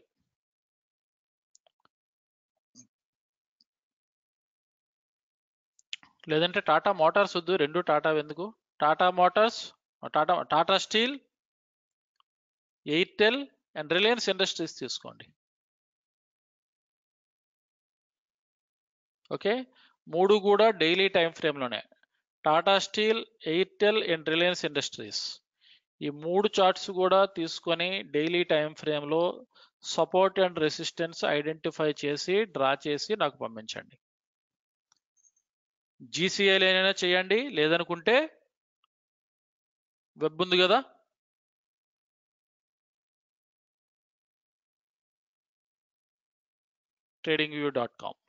లేదంటే టాటా మోటార్స్ వద్దు రెండు టాటా ఎందుకు Tata Motors Tata Tata Steel Airtel and Reliance Industries తీసుకోండి ఓకే మూడు కూడా డైలీ టైం ఫ్రేమ్లోనే Tata Steel Airtel and Reliance Industries ఈ మూడు చార్ట్స్ కూడా తీసుకొని డైలీ టైం ఫ్రేమ్లో సపోర్ట్ అండ్ రెసిస్టెన్స్ ఐడెంటిఫై చేసి డ్రా చేసి నాకు పంపించండి జీసీఐలైనా చేయండి లేదనుకుంటే వెబ్ ఉంది కదా trading view dot com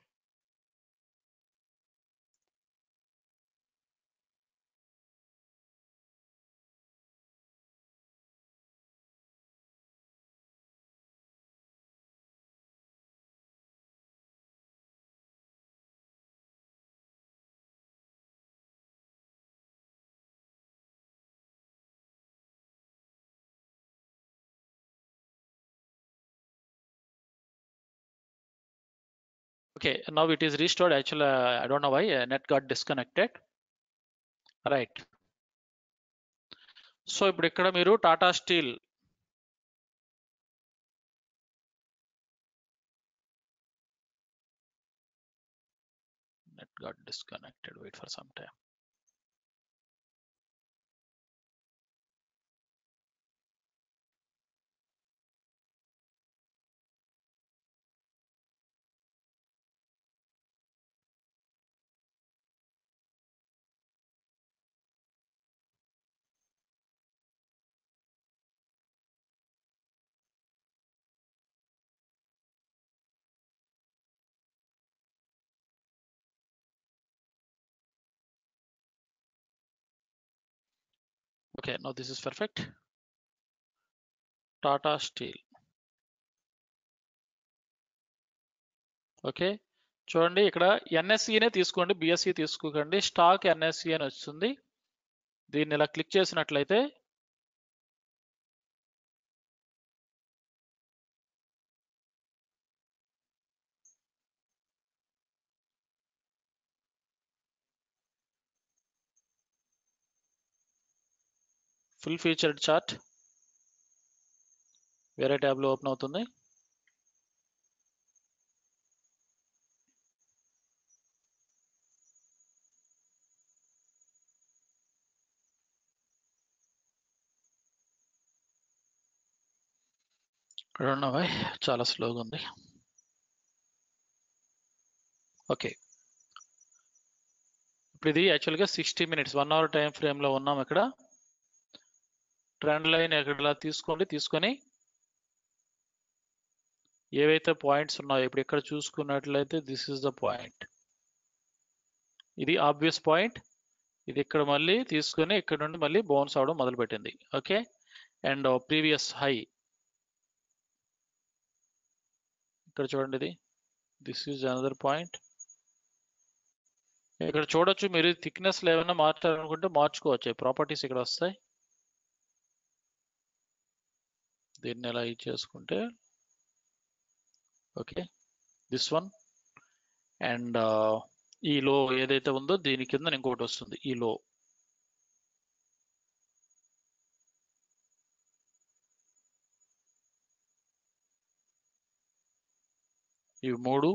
Okay, now it is restored. Actually, uh, I don't know why uh, net got disconnected. Right so ఇప్పుడు ఇక్కడ మీరు Tata Steel net got disconnected. Wait for some time. Okay, now this is perfect. Tata Steel. Okay చూడండి ఇక్కడ ఎన్ఎస్సినే తీసుకోండి BSc తీసుకోకండి stock NSC అని వస్తుంది దీన్ని ఇలా క్లిక్ చేసినట్లయితే ఫుల్ ఫీచర్డ్ చార్ట్ వేరే ట్యాబ్లో ఓపెన్ అవుతుంది ఇక్కడ ఉన్నావా చాలా స్లోగా ఉంది ఓకే ఇప్పుడు ఇది యాక్చువల్గా sixty minutes one hour time ఫ్రేమ్లో ఉన్నాం ఇక్కడ ట్రెండ్ లైన్ ఎక్కడ తీసుకోండి తీసుకొని ఏవైతే పాయింట్స్ ఉన్నాయో ఇప్పుడు ఇక్కడ చూసుకున్నట్లయితే దిస్ ఇస్ ద పాయింట్ ఇది ఆబ్వియస్ పాయింట్ ఇది ఇక్కడ మళ్ళీ తీసుకొని ఇక్కడ నుండి మళ్ళీ బౌన్స్ అవడం మొదలుపెట్టింది ఓకే అండ్ ప్రీవియస్ హై ఇక్కడ చూడండి ఇది దిస్ ఈజ్ అనదర్ పాయింట్ ఇక్కడ చూడొచ్చు మీరు థిక్నెస్ ఏమైనా మార్చాలనుకుంటే మార్చుకోవచ్చు ప్రాపర్టీస్ ఇక్కడ వస్తాయి దీన్ని ఎలా ఇది చేసుకుంటే ఓకే దిస్ వన్ అండ్ ఈ లో ఏదైతే ఉందో దీని కింద ఇంకోటి వస్తుంది ఈ లో ఇవి మూడు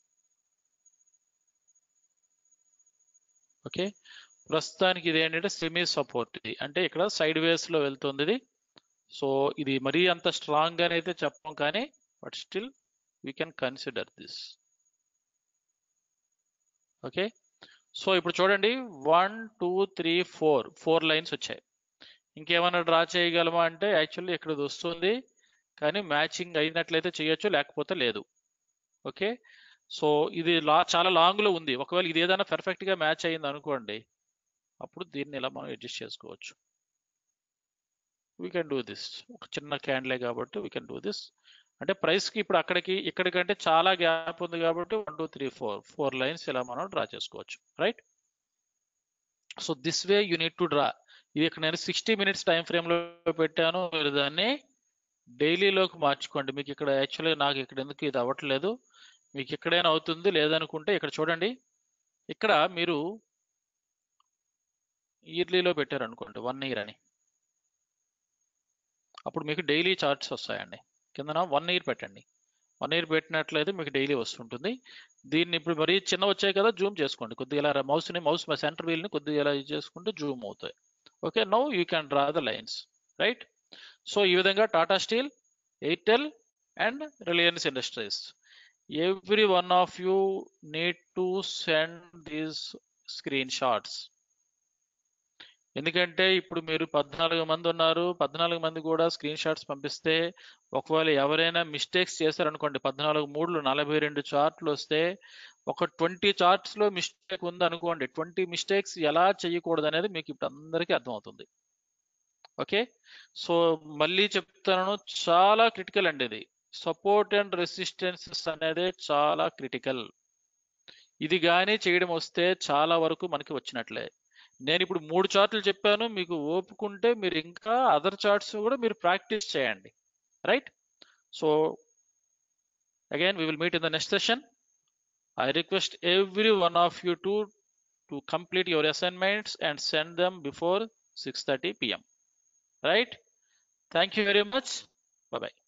ఓకే ప్రస్తుతానికి ఇది ఏంటంటే సెమీ సపోర్ట్ ఇది అంటే ఇక్కడ సైడ్ వేస్ లో వెళ్తుంది ఇది సో ఇది మరీ అంత స్ట్రాంగ్ గానే అయితే చెప్పం కానీ but still we can consider this okay so ఇప్పుడు చూడండి one two three four four lines వచ్చాయి ఇంకేమైనా డ్రా చేయగలమా అంటే యాక్చువల్లీ ఇక్కడ ఇది వస్తుంది కానీ మ్యాచింగ్ అయినట్లయితే చేయొచ్చు లేకపోతే లేదు ఓకే సో ఇది లా చాలా లాంగ్ లో ఉంది ఒకవేళ ఇది ఏదైనా పర్ఫెక్ట్ గా మ్యాచ్ అయింది అనుకోండి అప్పుడు దీన్ని ఇలా మనం అడ్జస్ట్ చేసుకోవచ్చు వీ కెన్ డూ దిస్ ఒక చిన్న క్యాండ్లే కాబట్టి వీ కెన్ డూ దిస్ అంటే ప్రైస్ కి ఇప్పుడు అక్కడికి ఇక్కడికంటే చాలా గ్యాప్ ఉంది కాబట్టి one two three four four lines ఇలా మనం డ్రా చేసుకోవచ్చు right so this way you need to draw ఇది ఇక్కడ నేను సిక్స్టీ మినిట్స్ టైం ఫ్రేమ్ లో పెట్టాను మీరు దాన్ని డైలీలోకి మార్చుకోండి మీకు ఇక్కడ యాక్చువల్గా నాకు ఇక్కడ ఎందుకు ఇది అవ్వట్లేదు మీకు ఎక్కడైనా అవుతుంది లేదనుకుంటే ఇక్కడ చూడండి ఇక్కడ మీరు ఇయర్లీలో పెట్టారు అనుకోండి వన్ ఇయర్ అని అప్పుడు మీకు డైలీ చార్ట్స్ వస్తాయండి కిందన వన్ ఇయర్ పెట్టండి వన్ ఇయర్ పెట్టినట్లయితే మీకు డైలీ వస్తుంటుంది దీన్ని ఇప్పుడు మరీ చిన్న వచ్చాయి కదా జూమ్ చేసుకోండి కొద్దిగా ఇలా మౌస్ని మౌస్ సెంటర్ వీల్ని కొద్దిగా ఇలా యూజ్ చేసుకుంటే జూమ్ అవుతాయి okay now you can draw the lines right so ఈ విధంగా Tata Steel Airtel and Reliance Industries every one of you need to send these screen shots ఎందుకంటే ఇప్పుడు మీరు పద్నాలుగు మంది ఉన్నారు పద్నాలుగు మంది కూడా స్క్రీన్ షాట్స్ పంపిస్తే ఒకవేళ ఎవరైనా మిస్టేక్స్ చేశారనుకోండి పద్నాలుగు మూడులు నలభై రెండు చార్ట్లు వస్తే ఒక ట్వంటీ చార్ట్స్ లో మిస్టేక్ ఉంది అనుకోండి ట్వంటీ మిస్టేక్స్ ఎలా చేయకూడదు అనేది మీకు ఇప్పుడు అందరికీ అర్థమవుతుంది ఓకే సో మళ్ళీ చెప్తాను చాలా క్రిటికల్ అండి ఇది సపోర్ట్ అండ్ రెసిస్టెన్సెస్ అనేది చాలా క్రిటికల్ ఇది కానీ చేయడం వస్తే చాలా వరకు మనకి వచ్చినట్లే నేను ఇప్పుడు మూడు చార్ట్లు చెప్పాను మీకు ఓపుకుంటే మీరు ఇంకా అదర్ చార్ట్స్ కూడా మీరు ప్రాక్టీస్ చేయండి right so again we will meet in the next session I request every one of you to to complete your assignments and send them before six thirty PM right thank you very much bye